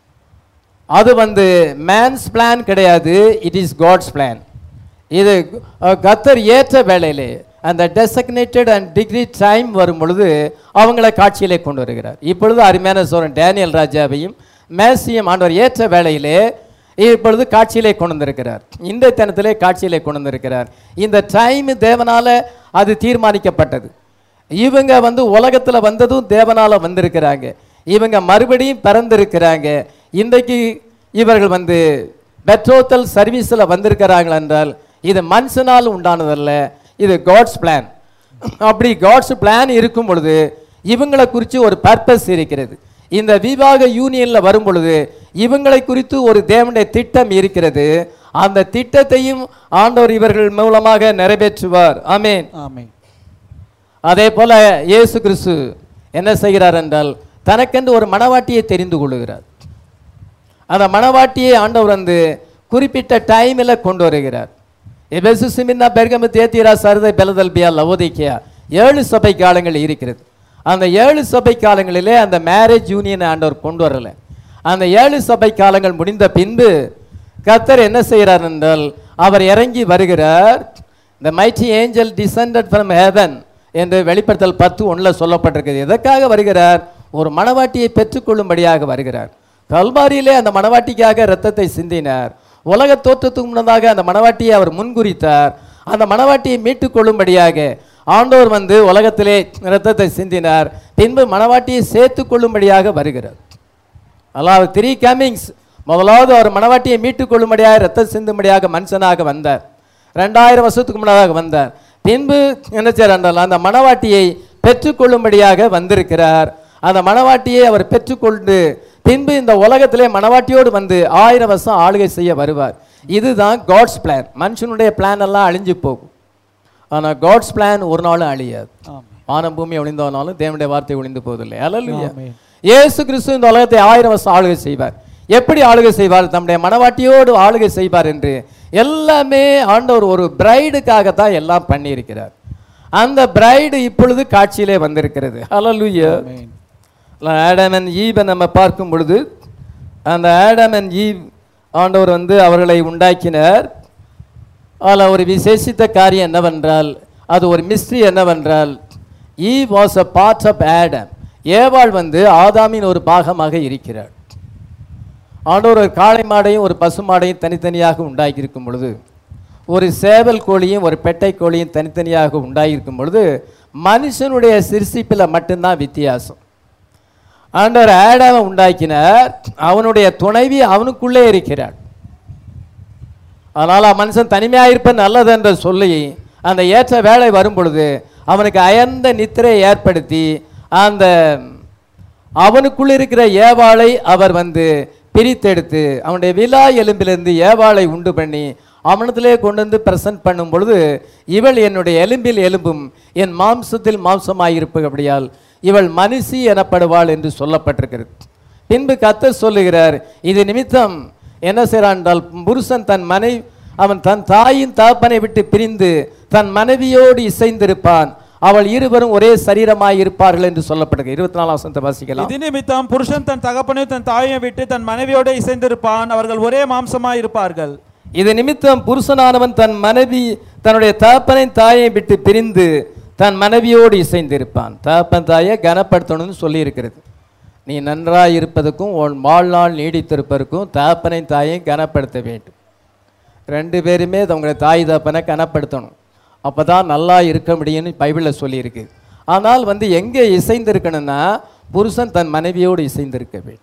அது வந்து மேன்ஸ் பிளான் கிடையாது இட் இஸ் காட்ஸ் பிளான் இது அஹ், கர்த்தர் ஏற்ற வேளையிலே அந்த டெசக்னேட்டட் அண்ட் டிகிரி டைம் வரும் பொழுது அவங்கள காட்சியிலே கொண்டு வருகிறார் இப்பொழுது அருமையான சோரன் டேனியல் ராஜாவையும் மேசியம் ஆண்டவர் ஏற்ற வேளையிலே இப்பொழுது காட்சியிலே கொண்டு வந்திருக்கிறார் இந்த தினத்திலே காட்சியிலே கொண்டு வந்திருக்கிறார் இந்த டைம் தேவனால அது தீர்மானிக்கப்பட்டது இவங்க வந்து உலகத்தில் வந்ததும் தேவனால வந்திருக்கிறாங்க இவங்க மறுபடியும் பிறந்திருக்கிறாங்க இன்றைக்கு இவர்கள் வந்து பெட்ரோத்தல் சர்வீஸில் வந்திருக்கிறார்கள் என்றால் இது மனுஷனால் உண்டானதல்ல இது காட்ஸ் பிளான் அப்படி காட்ஸ் பிளான் இருக்கும் பொழுது இவங்களை குறித்து ஒரு பர்பஸ் இருக்கிறது இந்த விவாக யூனியனில் வரும் பொழுது இவங்களை குறித்து ஒரு தேவனுடைய திட்டம் இருக்கிறது அந்த திட்டத்தையும் ஆண்டவர் இவர்கள் மூலமாக நிறைவேற்றுவார் ஆமென் ஆமென் அதே போல இயேசு கிறிஸ்து என்ன செய்கிறார் என்றால் தனக்கென்று ஒரு மணவாட்டியை தெரிந்து கொள்ளுகிறார் அந்த மணவாட்டியை ஆண்டவர் வந்து குறிப்பிட்ட டைமில் கொண்டு வருகிறார் எபெசு சிமின்னா பெர்கமு தேத்திரா சரதை பெலதல்பியா லவோதிக்கியா ஏழு சபை காலங்கள் இருக்கிறது அந்த ஏழு சபை காலங்களிலே அந்த மேரேஜ் யூனியன் ஆண்டவர் கொண்டு வரல அந்த ஏழு சபை காலங்கள் முடிந்த பின்பு கர்த்தர் என்ன செய்கிறார் என்றால் அவர் இறங்கி வருகிறார் the mighty angel descended from heaven என்று வெளிப்படுத்தல் பத்து ஒன்றில் சொல்லப்பட்டிருக்கிறது எதற்காக வருகிறார் ஒரு மணவாட்டியை பெற்றுக்கொள்ளும்படியாக வருகிறார் கல்வாரியிலே அந்த மணவாட்டிக்காக இரத்தத்தை சிந்தினார் உலக தோற்றத்துக்கு முன்னதாக அந்த மணவாட்டியை அவர் முன்குறித்தார் அந்த மணவாட்டியை மீட்டுக் கொள்ளும்படியாக ஆண்டோர் வந்து உலகத்திலே இரத்தத்தை சிந்தினார் பின்பு மணவாட்டியை சேர்த்துக் கொள்ளும்படியாக வருகிறார் அதாவது த்ரீ கமிங்ஸ் முதலாவது அவர் மணவாட்டியை மீட்டுக் கொள்ளும்படியாக ரத்தம் சிந்தும்படியாக மனுஷனாக வந்தார் ரெண்டாயிரம் வருஷத்துக்கு முன்னதாக வந்தார் பின்பு என்ன செய்யறால் அந்த மணவாட்டியை பெற்றுக்கொள்ளும்படியாக வந்திருக்கிறார் அந்த மணவாட்டியை அவர் பெற்றுக்கொண்டு பின்பு இந்த உலகத்திலே மணவாட்டியோடு வந்து ஆயிரம் வருஷம் ஆளுகை செய்ய வருவார் இதுதான் காட்ஸ் பிளான் மனுஷனுடைய பிளான் எல்லாம் அழிஞ்சு போகும் ஆனால் காட்ஸ் பிளான் ஒரு நாளும் அழியாது ஆமென் வானம் பூமி ஒளிந்தோனாலும் தேவனுடைய வார்த்தை ஒளிந்து போவதில்லை அல்லேலூயா ஆமென். இயேசு கிறிஸ்து இந்த உலகத்தை ஆயிரம் வருஷம் ஆளுகை செய்வார் எப்படி ஆளுகை செய்வார் தம்முடைய மனவாட்டியோடு ஆளுகை செய்வார் என்று எல்லாமே ஆண்டவர் ஒரு பிரைடுக்காக தான் எல்லாம் பண்ணியிருக்கிறார் அந்த பிரைடு இப்பொழுது காட்சியிலே வந்திருக்கிறது ஹalleluya ஆமென் ஆடம் அண்ட் ஈவை நம்ம பார்க்கும் பொழுது அந்த ஆடம் அண்ட் ஈவ் ஆண்டவர் வந்து அவர்களை உண்டாக்கினார் அதில் ஒரு விசேஷித்த காரியம் என்னவென்றால் அது ஒரு மிஸ்ட்ரி என்னவென்றால் he was a part of Adam ஏவாள் வந்து ஆதாமின் ஒரு பாகமாக இருக்கிறார் ஆண்டவர் ஒரு காளை மாடையும் ஒரு பசு மாடையும் தனித்தனியாக உண்டாக்கியிருக்கும் பொழுது ஒரு சேவல் கோழியும் ஒரு பெட்டை கோழியும் தனித்தனியாக உண்டாகியிருக்கும் பொழுது மனுஷனுடைய சிருஷ்டிப்பில் மட்டும்தான் வித்தியாசம் ஆண்டவர் ஆடாமை உண்டாக்கினார் அவனுடைய துணைவி அவனுக்குள்ளே இருக்கிறார் அதனால் மனுஷன் தனிமையாக இருப்பது நல்லது என்று சொல்லி அந்த ஏற்ற வேலை வரும் பொழுது அவனுக்கு அயர்ந்த நித்திரையை ஏற்படுத்தி அந்த அவனுக்குள் இருக்கிற ஏவாளை அவர் வந்து பிரித்தெடுத்து அவனுடைய விலா எலும்பிலிருந்து ஏவாளை உண்டு பண்ணி அவனத்திலே கொண்டு வந்து பிரசன்ட் பண்ணும் பொழுது இவள் என்னுடைய எலும்பில் எலும்பும் என் மாம்சத்தில் மாம்சமாயிருப்பபடியால் இவள் மனுஷி எனப்படுவாள் என்று சொல்லப்பட்டிருக்கிறது பின்பு கத்தர் சொல்லுகிறார் இது நிமித்தம் என்ன செய்கிறான் என்றால் புருஷன் தன் மனை அவன் தன் தாயின் தகப்பனை விட்டு பிரிந்து தன் மனைவியோடு இசைந்திருப்பான் அவள் இருவரும் ஒரே சரீரமாய் இருப்பார்கள் என்று சொல்லப்படுகிறது இருபத்தி நாலாம் வசனத்தை வாசிக்கலாம் இது நிமித்தம் புருஷன் தன் தகப்பனையும் தன் தாயையும் விட்டு தன் மனைவியோடு இசைந்திருப்பான் அவர்கள் ஒரே மாம்சமாய் இருப்பார்கள் இது நிமித்தம் புருஷனானவன் தன் மனைவி தன்னுடைய தகப்பனை தாயை விட்டு பிரிந்து தன் மனைவியோடு இசைந்திருப்பான் தகப்பன் தாயை கனப்படுத்தணும்னு சொல்லியிருக்கிறது நீ நன்றாய் இருப்பதற்கும் உன் வாழ்நாள் நீடித்திருப்பதற்கும் தகப்பனை தாயை கனப்படுத்த வேண்டும் ரெண்டு பேருமே அவங்களுடைய தாய் தகப்பனை கனப்படுத்தணும் அப்போ தான் நல்லா இருக்க முடியும்னு பைபிளில் சொல்லியிருக்கு ஆனால் வந்து எங்கே இசைந்திருக்கணும்னா புருஷன் தன் மனைவியோடு இசைந்திருக்க வேண்டும்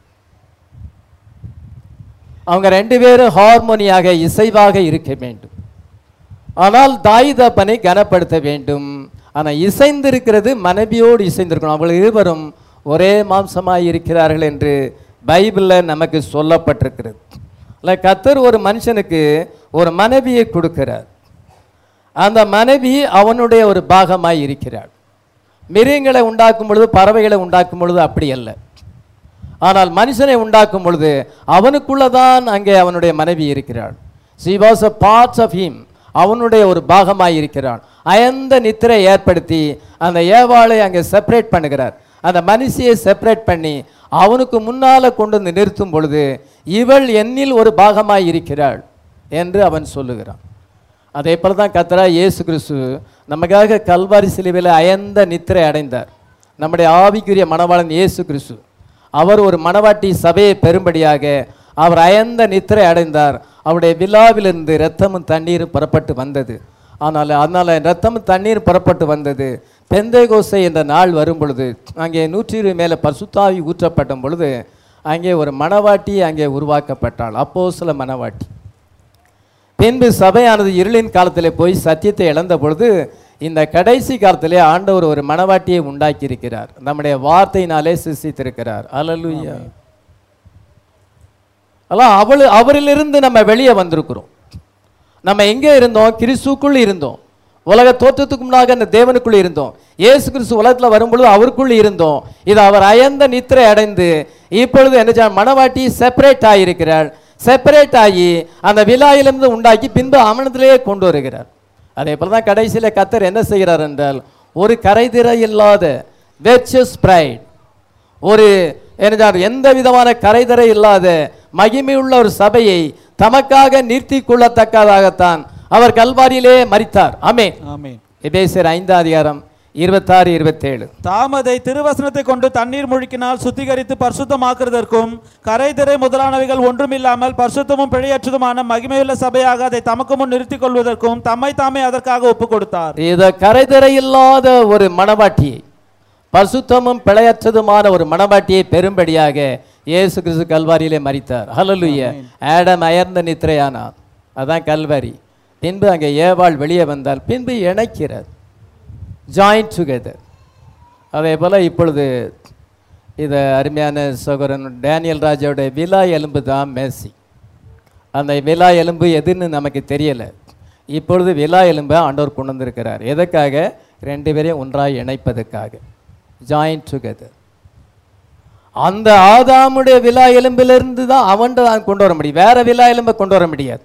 அவங்க ரெண்டு பேரும் ஹார்மோனியாக இசைவாக இருக்க வேண்டும் ஆனால் தாய் தப்பனை கனப்படுத்த வேண்டும் ஆனால் இசைந்திருக்கிறது மனைவியோடு இசைந்திருக்கணும் அவர்கள் இருவரும் ஒரே மாம்சமாய் இருக்கிறார்கள் என்று பைபிளில் நமக்கு சொல்லப்பட்டிருக்கிறது இல்லை கத்தர் ஒரு மனுஷனுக்கு ஒரு மனைவியை கொடுக்கிறார் அந்த மனைவி அவனுடைய ஒரு பாகமாய் இருக்கிறாள் மிருகங்களை உண்டாக்கும் பொழுது பறவைகளை உண்டாக்கும் பொழுது அப்படி அல்ல ஆனால் மனுஷனை உண்டாக்கும் பொழுது அவனுக்குள்ளதான் அங்கே அவனுடைய மனைவி இருக்கிறாள் she was a part of him அவனுடைய ஒரு பாகமாய் இருக்கிறான் அயந்த நித்திரை ஏற்படுத்தி அந்த ஏவாளை அங்கே செப்பரேட் பண்ணுகிறார் அந்த மனுஷியை செப்பரேட் பண்ணி அவனுக்கு முன்னால கொண்டு வந்து நிறுத்தும் பொழுது இவள் என்னில் ஒரு பாகமாய் இருக்கிறாள் என்று அவன் சொல்லுகிறான் அதே போல தான் கத்தரா இயேசு கிறிஸ்து நமக்காக கல்வாரி சிலுவையில் அயர்ந்த நித்திரை அடைந்தார் நம்முடைய ஆவிக்குரிய மணவாளன் இயேசு கிறிஸ்து அவர் ஒரு மணவாட்டி சபையை பெறும்படியாக அவர் அயர்ந்த நித்திரை அடைந்தார் அவருடைய விழாவிலிருந்து இரத்தமும் தண்ணீரும் புறப்பட்டு வந்தது ஆனால் அதனால் இரத்தமும் தண்ணீர் புறப்பட்டு வந்தது பெந்தைகோசை என்ற நாள் வரும் பொழுது அங்கே நூற்றி இருபது மேலே பசுத்தாவி ஊற்றப்பட்ட பொழுது அங்கே ஒரு மணவாட்டி அங்கே உருவாக்கப்பட்டாள் அப்போ சில மணவாட்டி பின்பு சபையானது இருளின் காலத்திலே போய் சத்தியத்தை இழந்த பொழுது இந்த கடைசி காலத்திலே ஆண்டவர் ஒரு மணவாட்டியை உண்டாக்கி இருக்கிறார் நம்முடைய வார்த்தையினாலே சிருஷ்டித்திருக்கிறார் அல்லேலூயா அதான் அவள் அவரிலிருந்து நம்ம வெளியே வந்திருக்கிறோம் நம்ம எங்கே இருந்தோம் கிறிஸ்துக்குள் இருந்தோம் உலக தோற்றத்துக்கு முன்னாக அந்த தேவனுக்குள் இருந்தோம் இயேசு கிறிஸ்து உலகத்தில் வரும்பொழுது அவருக்குள் இருந்தோம் இது அவர் அயர்ந்த நித்திரை அடைந்து இப்பொழுது என்ன செய்ய- மணவாட்டி செப்பரேட் ஆகியிருக்கிறாள் செப்பரேட் ஆகி அந்த விழாயிலிருந்து உண்டாக்கி பின்பு அமனத்திலேயே கொண்டு வருகிறார் அதே போல தான் கடைசியில் கத்தர் என்ன செய்கிறார் என்றால் ஒரு கரைதிரை இல்லாத வெர்ச்சஸ் பிரைட் ஒரு என்ன எந்த விதமான கரைதரை இல்லாத மகிமையுள்ள ஒரு சபையை தமக்காக நிறுத்தி கொள்ளத்தக்கதாகத்தான் அவர் கல்வாரியிலே மரித்தார் ஆமே ஆமென் எபேசியர் ஐந்தாம் அதிகாரம் இருபத்தாறு இருபத்தேழு தாம் அதை திருவசனத்தை கொண்டு தண்ணீர் முழுக்கினால் சுத்திகரித்து பரிசுத்தமாக்குறதற்கும் கரைதிரை முதலானவைகள் ஒன்றுமில்லாமல் பரிசுத்தமும் பிழையற்றதுமான மகிமையுள்ள சபையாக அதை தமக்கு முன் நிறுத்திக் கொள்வதற்கும் தம்மை தாமே அதற்காக ஒப்பு கொடுத்தார் இத கரைதரை இல்லாத ஒரு மணவாட்டியை பரிசுத்தமும் பிழையற்றதுமான ஒரு மணவாட்டியை பெரும்படியாக இயேசு கிறிஸ்து கல்வாரியிலே மரித்தார் ஹalleluya ஆடம் அயர்ந்த நித்திரையானார் அதான் கல்வாரி பின்பு அங்கே ஏவாள் வெளியே வந்தால் பின்பு இணைக்கிறார் ஜாயிண்ட் டுகெதர் அதே போல் இப்பொழுது இது அருமையான சகோதரன் டேனியல் ராஜாவுடைய விலா எலும்பு தான் மேசி அந்த விலா எலும்பு எதுன்னு நமக்கு தெரியலை இப்பொழுது விலா எலும்பை ஆண்டவர் கொண்டு வந்திருக்கிறார் எதற்காக ரெண்டு பேரையும் ஒன்றாய் இணைப்பதற்காக ஜாயிண்ட் டுகெதர் அந்த ஆதாமுடைய விலா எலும்பிலிருந்து தான் அவன்கிட்ட தான் கொண்டு வர முடியும் வேற விலா எலும்பை கொண்டு வர முடியாது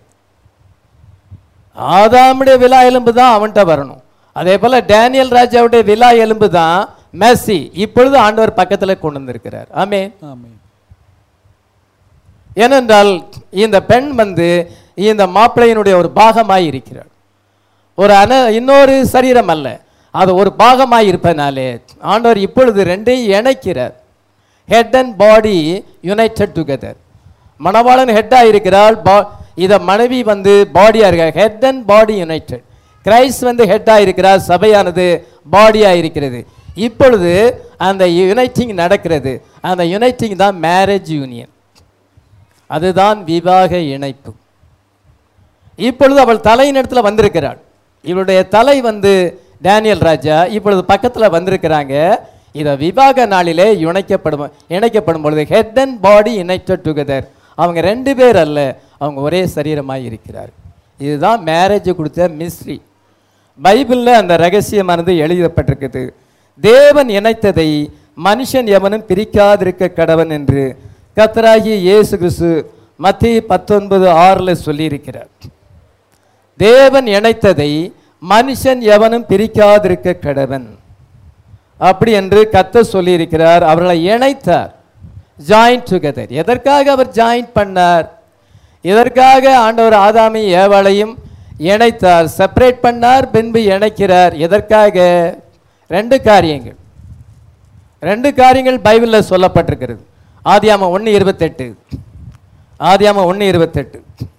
ஆதாமுடைய விலா எலும்பு தான் அவன்கிட்ட வரணும் அதே போல டேனியல் ராஜாவுடைய விலா எலும்பு தான் மெஸ்ஸி இப்பொழுது ஆண்டவர் பக்கத்தில் கொண்டு வந்திருக்கிறார் ஆமே ஆமென் ஏனென்றால் இந்த பெண் வந்து இந்த மாப்பிள்ளையினுடைய ஒரு பாகமாய் இருக்கிறார் ஒரு அன இன்னொரு சரீரம் அல்ல அது ஒரு பாகமாய் இருப்பதனாலே ஆண்டவர் இப்பொழுது ரெண்டையும் இணைக்கிறார் head and body united together மணவாளன் ஹெட்டாக இருக்கிறாள் பா இதை மனைவி வந்து பாடியாக இருக்கார் head and body united Christ வந்து ஹெட்டாக இருக்கிறார் சபையானது பாடியாக இருக்கிறது இப்பொழுது அந்த யுனைட்டிங் நடக்கிறது அந்த யுனைட்டிங் தான் மேரேஜ் யூனியன் அதுதான் விவாக இணைப்பு இப்பொழுது அவள் தலையின் இடத்துல வந்திருக்கிறாள் இவளுடைய தலை வந்து டேனியல் ராஜா இப்பொழுது பக்கத்தில் வந்திருக்கிறாங்க இதை விவாக நாளிலே இணைக்கப்படும் இணைக்கப்படும் பொழுது head and body united together அவங்க ரெண்டு பேர் அல்ல அவங்க ஒரே சரீரமாய் இருக்கிறார் இதுதான் மேரேஜ் கொடுத்த மிஸ்ட்ரி பைபிளில் அந்த ரகசியமானது எழுதப்பட்டிருக்குது தேவன் இணைத்ததை மனுஷன் எவனும் பிரிக்காதிருக்க கடவன் என்று கத்தராகிய இயேசு கிறிஸ்து மத்திய பத்தொன்பது ஆறில் சொல்லியிருக்கிறார் தேவன் இணைத்ததை மனுஷன் எவனும் பிரிக்காதிருக்க கடவன் அப்படி என்று கத்த சொல்லியிருக்கிறார் அவர்களை இணைத்தார் ஜாயிண்ட் டுகெதர் எதற்காக அவர் ஜாயிண்ட் பண்ணார் இதற்காக ஆண்டவர் ஆதாமி ஏவாளையும் இணைத்தார் செப்பரேட் பண்ணார் பின்பு இணைக்கிறார் எதற்காக ரெண்டு காரியங்கள் ரெண்டு காரியங்கள் பைபிளில் சொல்லப்பட்டிருக்கிறது ஆதியாம ஒன்று இருபத்தெட்டு ஆதியாம ஒன்று இருபத்தெட்டு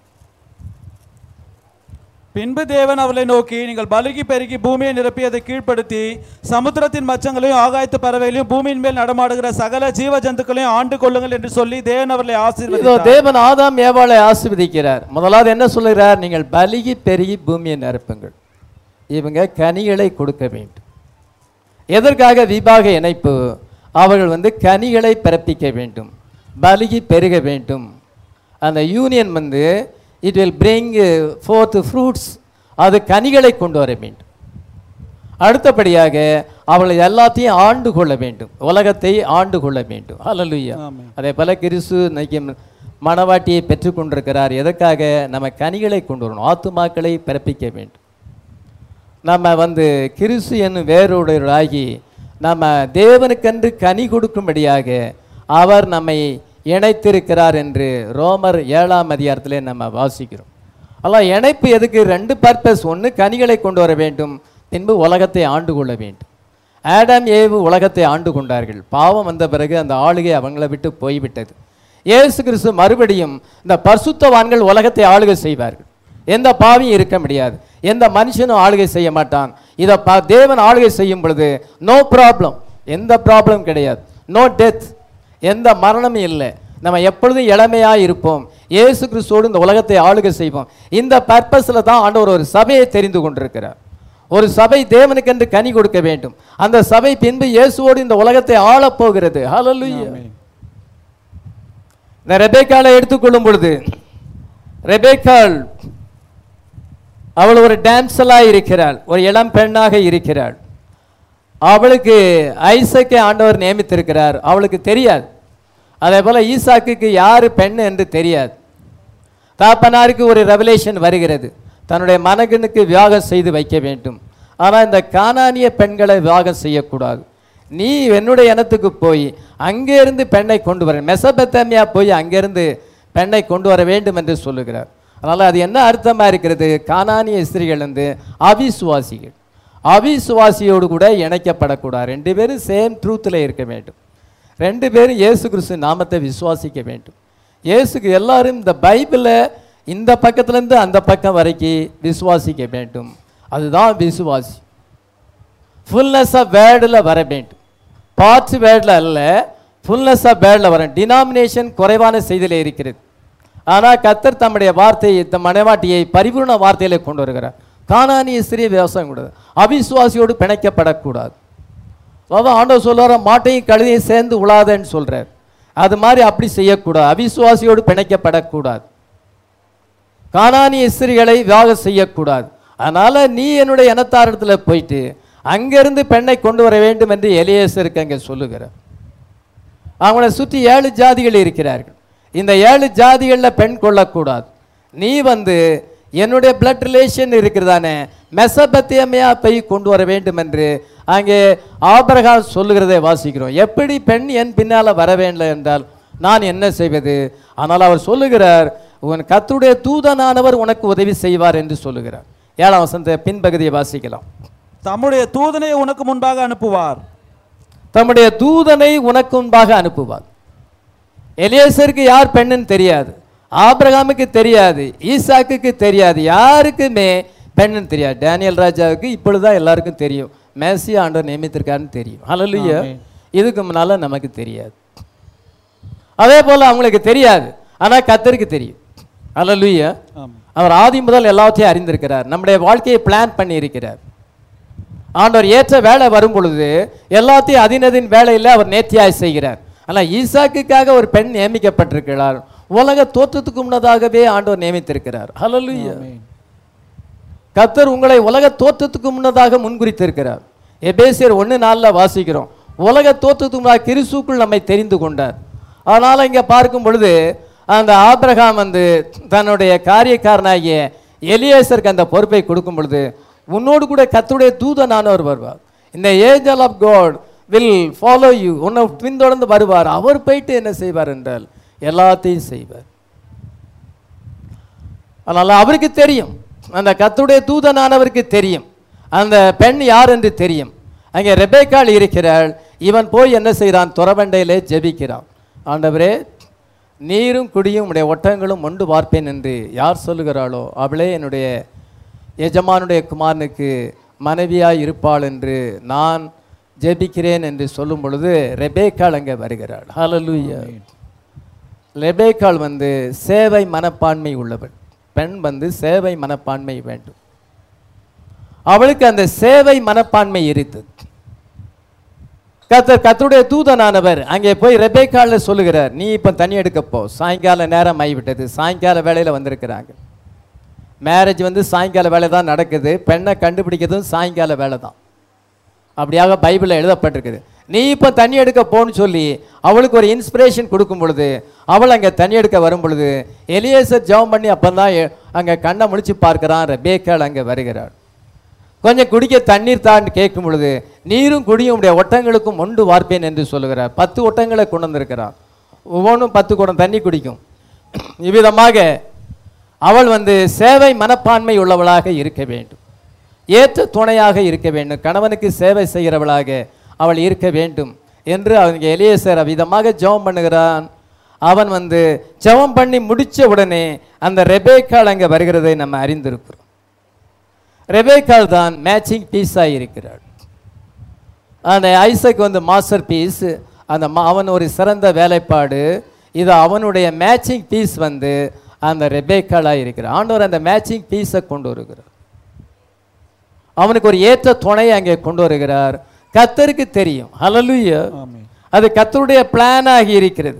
பின்பு தேவன் அவளை நோக்கி நீங்கள் பலுகி பெருகி பூமியை நிரப்பி அதை கீழ்ப்படுத்தி சமுத்திரத்தின் மச்சங்களையும் ஆகாயத்து பறவைகளையும் பூமியின் மேல் நடமாடுகிற சகல ஜீவ ஜந்துக்களையும் ஆண்டு கொள்ளுங்கள் என்று சொல்லி தேவன் அவர்களை இதோ ஆசீர்வதித்தார் தேவன் ஆதாம் ஏவாளை ஆசீர்வதிக்கிறார் முதலாவது என்ன சொல்லுகிறார் நீங்கள் பலுகி பெருகி பூமியை நிரப்புங்கள் இவங்க கனிகளை கொடுக்க வேண்டும் எதற்காக விபாக இணைப்பு அவர்கள் வந்து கனிகளை பிறப்பிக்க வேண்டும் பலுகி பெருக வேண்டும் அந்த யூனியன் வந்து it will bring forth fruits அது கனிகளை கொண்டு வர வேண்டும் அடுத்தபடியாக அவளை எல்லாத்தையும் ஆண்டு கொள்ள வேண்டும் உலகத்தை ஆண்டு கொள்ள வேண்டும் ஹalleluya ஆமென். அதே போல கிறிஸ்து இன்னைக்கு மணவாட்டியை பெற்றுக்கொண்டிருக்கிறார் எதற்காக நம்ம கனிகளை கொண்டு வரணும் ஆத்துமாக்களை பிறப்பிக்க வேண்டும் நம்ம வந்து கிறிஸ்து என்னும் வேறுடையவராகி நம்ம தேவனுக்கென்று கனி கொடுக்கும்படியாக அவர் நம்மை இணைத்திருக்கிறார் என்று ரோமர் ஏழாம் அதிகாரத்திலே நம்ம வாசிக்கிறோம் அல்ல இணைப்பு எதுக்கு ரெண்டு பர்பஸ் ஒன்று கனிகளை கொண்டு வர வேண்டும் பின்பு உலகத்தை ஆண்டு கொள்ள வேண்டும் ஆடம் ஏவு உலகத்தை ஆண்டு கொண்டார்கள் பாவம் வந்த பிறகு அந்த ஆளுகை அவங்கள விட்டு போய்விட்டது இயேசு கிறிஸ்து மறுபடியும் இந்த பரிசுத்தவான்கள் உலகத்தை ஆளுகை செய்வார்கள் எந்த பாவியும் இருக்க முடியாது எந்த மனுஷனும் ஆளுகை செய்ய மாட்டான் இதை பா தேவன் ஆளுகை செய்யும் பொழுது நோ ப்ராப்ளம் எந்த ப்ராப்ளம் கிடையாது நோ டெத் எந்த மரணமும் இல்லை நம்ம எப்பொழுதும் இளமையாக இருப்போம் இயேசு கிறிஸ்துவோடு இந்த உலகத்தை ஆளுகை செய்வோம் இந்த பர்பஸில் தான் ஆண்டவர் ஒரு சபையை தெரிந்து கொண்டிருக்கிறார் ஒரு சபை தேவனுக்கென்று கனி கொடுக்க வேண்டும் அந்த சபை பின்பு இயேசுவோடு இந்த உலகத்தை ஆளப் போகிறது ஹalleluya இந்த ரெபேக்காலை எடுத்துக்கொள்ளும் பொழுது ரெபேக்காள் அவள் ஒரு டான்ஸலாக இருக்கிறாள் ஒரு இளம் பெண்ணாக இருக்கிறாள் அவளுக்கு ஐசக்கை ஆண்டவர் நியமித்திருக்கிறார் அவளுக்கு தெரியாது அதே போல ஈசாக்குக்கு யார் பெண் என்று தெரியாது தாப்பனாருக்கு ஒரு ரெவலேஷன் வருகிறது தன்னுடைய மனகனுக்கு விவாகம் செய்து வைக்க வேண்டும் ஆனால் இந்த கானானிய பெண்களை விவாகம் செய்யக்கூடாது நீ என்னுடைய இனத்துக்கு போய் அங்கேருந்து பெண்ணை கொண்டு வர மெசபெத்தமியா போய் அங்கேருந்து பெண்ணை கொண்டு வர வேண்டும் என்று சொல்லுகிறார் அதனால் அது என்ன அர்த்தமாக இருக்கிறது கானானிய ஸ்திரீகள் வந்து அவிசுவாசிகள் அவிசுவாசியோடு கூட இணைக்கப்படக்கூடாது ரெண்டு பேரும் சேம் ட்ரூத்தில் இருக்க வேண்டும் ரெண்டு பேரும் இயேசு கிறிஸ்து நாமத்தை விசுவாசிக்க வேண்டும் இயேசுக்கு எல்லாரும் இந்த பைபிளை இந்த பக்கத்துலேருந்து அந்த பக்கம் வரைக்கும் விசுவாசிக்க வேண்டும் அதுதான் விசுவாசி ஃபுல்னஸ் ஆஃப் வேர்டில் வர வேண்டும் பார்ட்ஸ் வேர்டில் அல்ல ஃபுல்னஸ் ஆஃப் வேர்டில் வர டினாமினேஷன் குறைவான செய்தியில் இருக்கிறது ஆனால் கத்தர் தம்முடைய வார்த்தையை இந்த மனைவாட்டியை பரிபூர்ண வார்த்தையில கொண்டு வருகிறார் காணானிய சிறிய விவசாயம் கூடாது அவிசுவாசியோடு பிணைக்கப்படக்கூடாது அதான் ஆண்டவர் சொல்றாரு மாட்டையும் கழுதையும் சேர்ந்து உழாதன்னு சொல்றார் அது மாதிரி அப்படி செய்யக்கூடாது அவிசுவாசியோடு பிணைக்கப்படக்கூடாது கானானிய ஸ்திரிகளை விவாகம் செய்யக்கூடாது அதனால நீ என்னுடைய இனத்தாரிடத்துல போயிட்டு அங்கிருந்து பெண்ணை கொண்டு வர வேண்டும் என்று எலியேசருக்கு அங்கே சொல்லுகிறார் அவங்கள சுற்றி ஏழு ஜாதிகள் இருக்கிறார்கள் இந்த ஏழு ஜாதிகளில் பெண் கொள்ளக்கூடாது நீ வந்து என்னுடைய பிளட் ரிலேஷன் இருக்கிறதானே மெசபத்தியமையா போய் கொண்டு வர வேண்டும் என்று அங்கே ஆபரகாம் சொல்லுகிறதை வாசிக்கிறோம் எப்படி பெண் என் பின்னால் வர வேண்டும் என்றால் நான் என்ன செய்வது ஆனால் அவர் சொல்லுகிறார் உன் கத்துடைய தூதனானவர் உனக்கு உதவி செய்வார் என்று சொல்லுகிறார் ஏழாம் வசந்த பின்பகுதியை வாசிக்கலாம் தம்முடைய தூதனை உனக்கு முன்பாக அனுப்புவார் தம்முடைய தூதனை உனக்கு முன்பாக அனுப்புவார் எலியேசருக்கு யார் பெண்ணுன்னு தெரியாது ஆபிரகாமுக்கு தெரியாது ஈசாக்குக்கு தெரியாது யாருக்குமே பெண்ணுன்னு தெரியாது டேனியல் ராஜாவுக்கு இப்பொழுதுதான் எல்லாருக்கும் தெரியும் மேசி ஆண்டவர் நியமித்திருக்காருன்னு தெரியும் ஹalleluya ஆமென். இதுக்கு முன்னால நமக்கு தெரியாது அதே போல அவங்களுக்கு தெரியாது ஆனா கத்தருக்கு தெரியும் ஹalleluya ஆமாம் அவர் ஆதி முதல் எல்லாத்தையும் அறிந்திருக்கிறார் நம்முடைய வாழ்க்கையை பிளான் பண்ணி இருக்கிறார் ஆண்டவர் ஏற்ற வேலை வரும் பொழுது எல்லாத்தையும் அதினதின் வேலையில் அவர் நேர்த்தியாய் செய்கிறார் ஆனால் ஈசாக்குக்காக ஒரு பெண் நியமிக்கப்பட்டிருக்கிறார் உலக தோற்றத்துக்கு முன்னதாகவே ஆண்டவர் நியமித்திருக்கிறார் ஹalleluya ஆமென். கத்தர் உங்களை உலக தோற்றத்துக்கு முன்னதாக முன்குறித்திருக்கிறார் எபேசியர் ஒன்று நாளில் வாசிக்கிறோம் உலக தோற்றத்துக்கு முன்னாக கிறிஸ்துக்குள் நம்மை தெரிந்து கொண்டார் அதனால் இங்கே பார்க்கும் பொழுது அந்த ஆபிரகாம் வந்து தன்னுடைய காரியக்காரனாகிய எலியேசருக்கு அந்த பொறுப்பை கொடுக்கும் பொழுது உன்னோடு கூட கத்துடைய தூதனானவர் வருவார் இந்த angel of God will follow you உன்னை பின்தொடர்ந்து வருவார் அவர் போயிட்டு என்ன செய்வார் என்றால் எல்லாத்தையும் செய்வார் அதனால் அவருக்கு தெரியும் அந்த கத்துடைய தூதனானவருக்கு தெரியும் அந்த பெண் யார் என்று தெரியும் அங்கே ரெபேக்காள் இருக்கிறாள் இவன் போய் என்ன செய்கிறான் துறவண்டையிலே ஜெபிக்கிறான் ஆண்டவரே நீரும் குடியும் உடைய ஒட்டங்களும் மொண்டு பார்ப்பேன் என்று யார் சொல்லுகிறாளோ அவளே என்னுடைய எஜமானுடைய குமாரனுக்கு மனைவியாய் இருப்பாள் என்று நான் ஜெபிக்கிறேன் என்று சொல்லும் பொழுது ரெபேக்காள் அங்கே வருகிறாள் ஹalleluya லெபேக்காள் வந்து சேவை மனப்பான்மை உள்ளவள் பெண் வந்து சேவை மனப்பான்மை வேண்டும் அவளுக்கு அந்த சேவை மனப்பான்மை இருந்தது கத்தர் கத்தருடைய தூதனானவர் அங்கே போய் ரெபேக்கால சொல்லுகிறார் நீ இப்போ தண்ணி எடுக்க போ சாயங்கால நேரம் ஆகிவிட்டது சாயங்கால வேலையில் வந்திருக்கிறாங்க மேரேஜ் வந்து சாயங்கால வேலை தான் நடக்குது பெண்ணை கண்டுபிடிக்கிறதும் சாயங்கால வேலை தான் அப்படியாக பைபிளில் எழுதப்பட்டிருக்குது நீ இப்போ தண்ணி எடுக்க போன்னு சொல்லி அவளுக்கு ஒரு இன்ஸ்பிரேஷன் கொடுக்கும் பொழுது அவள் அங்கே தண்ணி எடுக்க வரும் பொழுது எலியேசர் ஜெபம் பண்ணி அப்போ தான் அங்கே கண்ணை முழிச்சு பார்க்கிறான் ரெபேக்காள் அங்கே வருகிறாள் கொஞ்சம் குடிக்க தண்ணீர் தான் கேட்கும் பொழுது நீரும் குடியும் உடைய ஒட்டங்களுக்கும் ஒன்று வார்ப்பேன் என்று சொல்லுகிறார் பத்து ஒட்டங்களை கொண்டு வந்திருக்கிறார் ஒவ்வொன்றும் பத்து குடம் தண்ணி குடிக்கும் இவ்விதமாக அவள் வந்து சேவை மனப்பான்மை உள்ளவளாக இருக்க வேண்டும் ஏற்ற துணையாக இருக்க வேண்டும் கணவனுக்கு சேவை செய்கிறவளாக அவள் இருக்க வேண்டும் என்று அவங்க எலியேசர் அவ்விதமாக ஜெபம் பண்ணுகிறான் அவன் வந்து ஜெபம் பண்ணி முடிச்ச உடனே அந்த ரெபேக்காள் அங்கே வருகிறதை நம்ம அறிந்திருக்கிறோம் ரெபேக்காள் தான் மேட்சிங் பீஸாக இருக்கிறாள் அந்த ஐசக் வந்து மாஸ்டர் பீஸ் அந்த மா- அவன் ஒரு சிறந்த வேலைப்பாடு இது அவனுடைய மேட்சிங் பீஸ் வந்து அந்த ரெபேக்காளாக இருக்கிறார் ஆண்டவர் அந்த மேட்சிங் பீஸை கொண்டு வருகிறார் அவனுக்கு ஒரு ஏற்ற துணையை அங்கே கொண்டு வருகிறார் கத்தருக்கு தெரியும் ஹalleluya ஆமென் அது கத்தருடைய பிளானாகி இருக்கிறது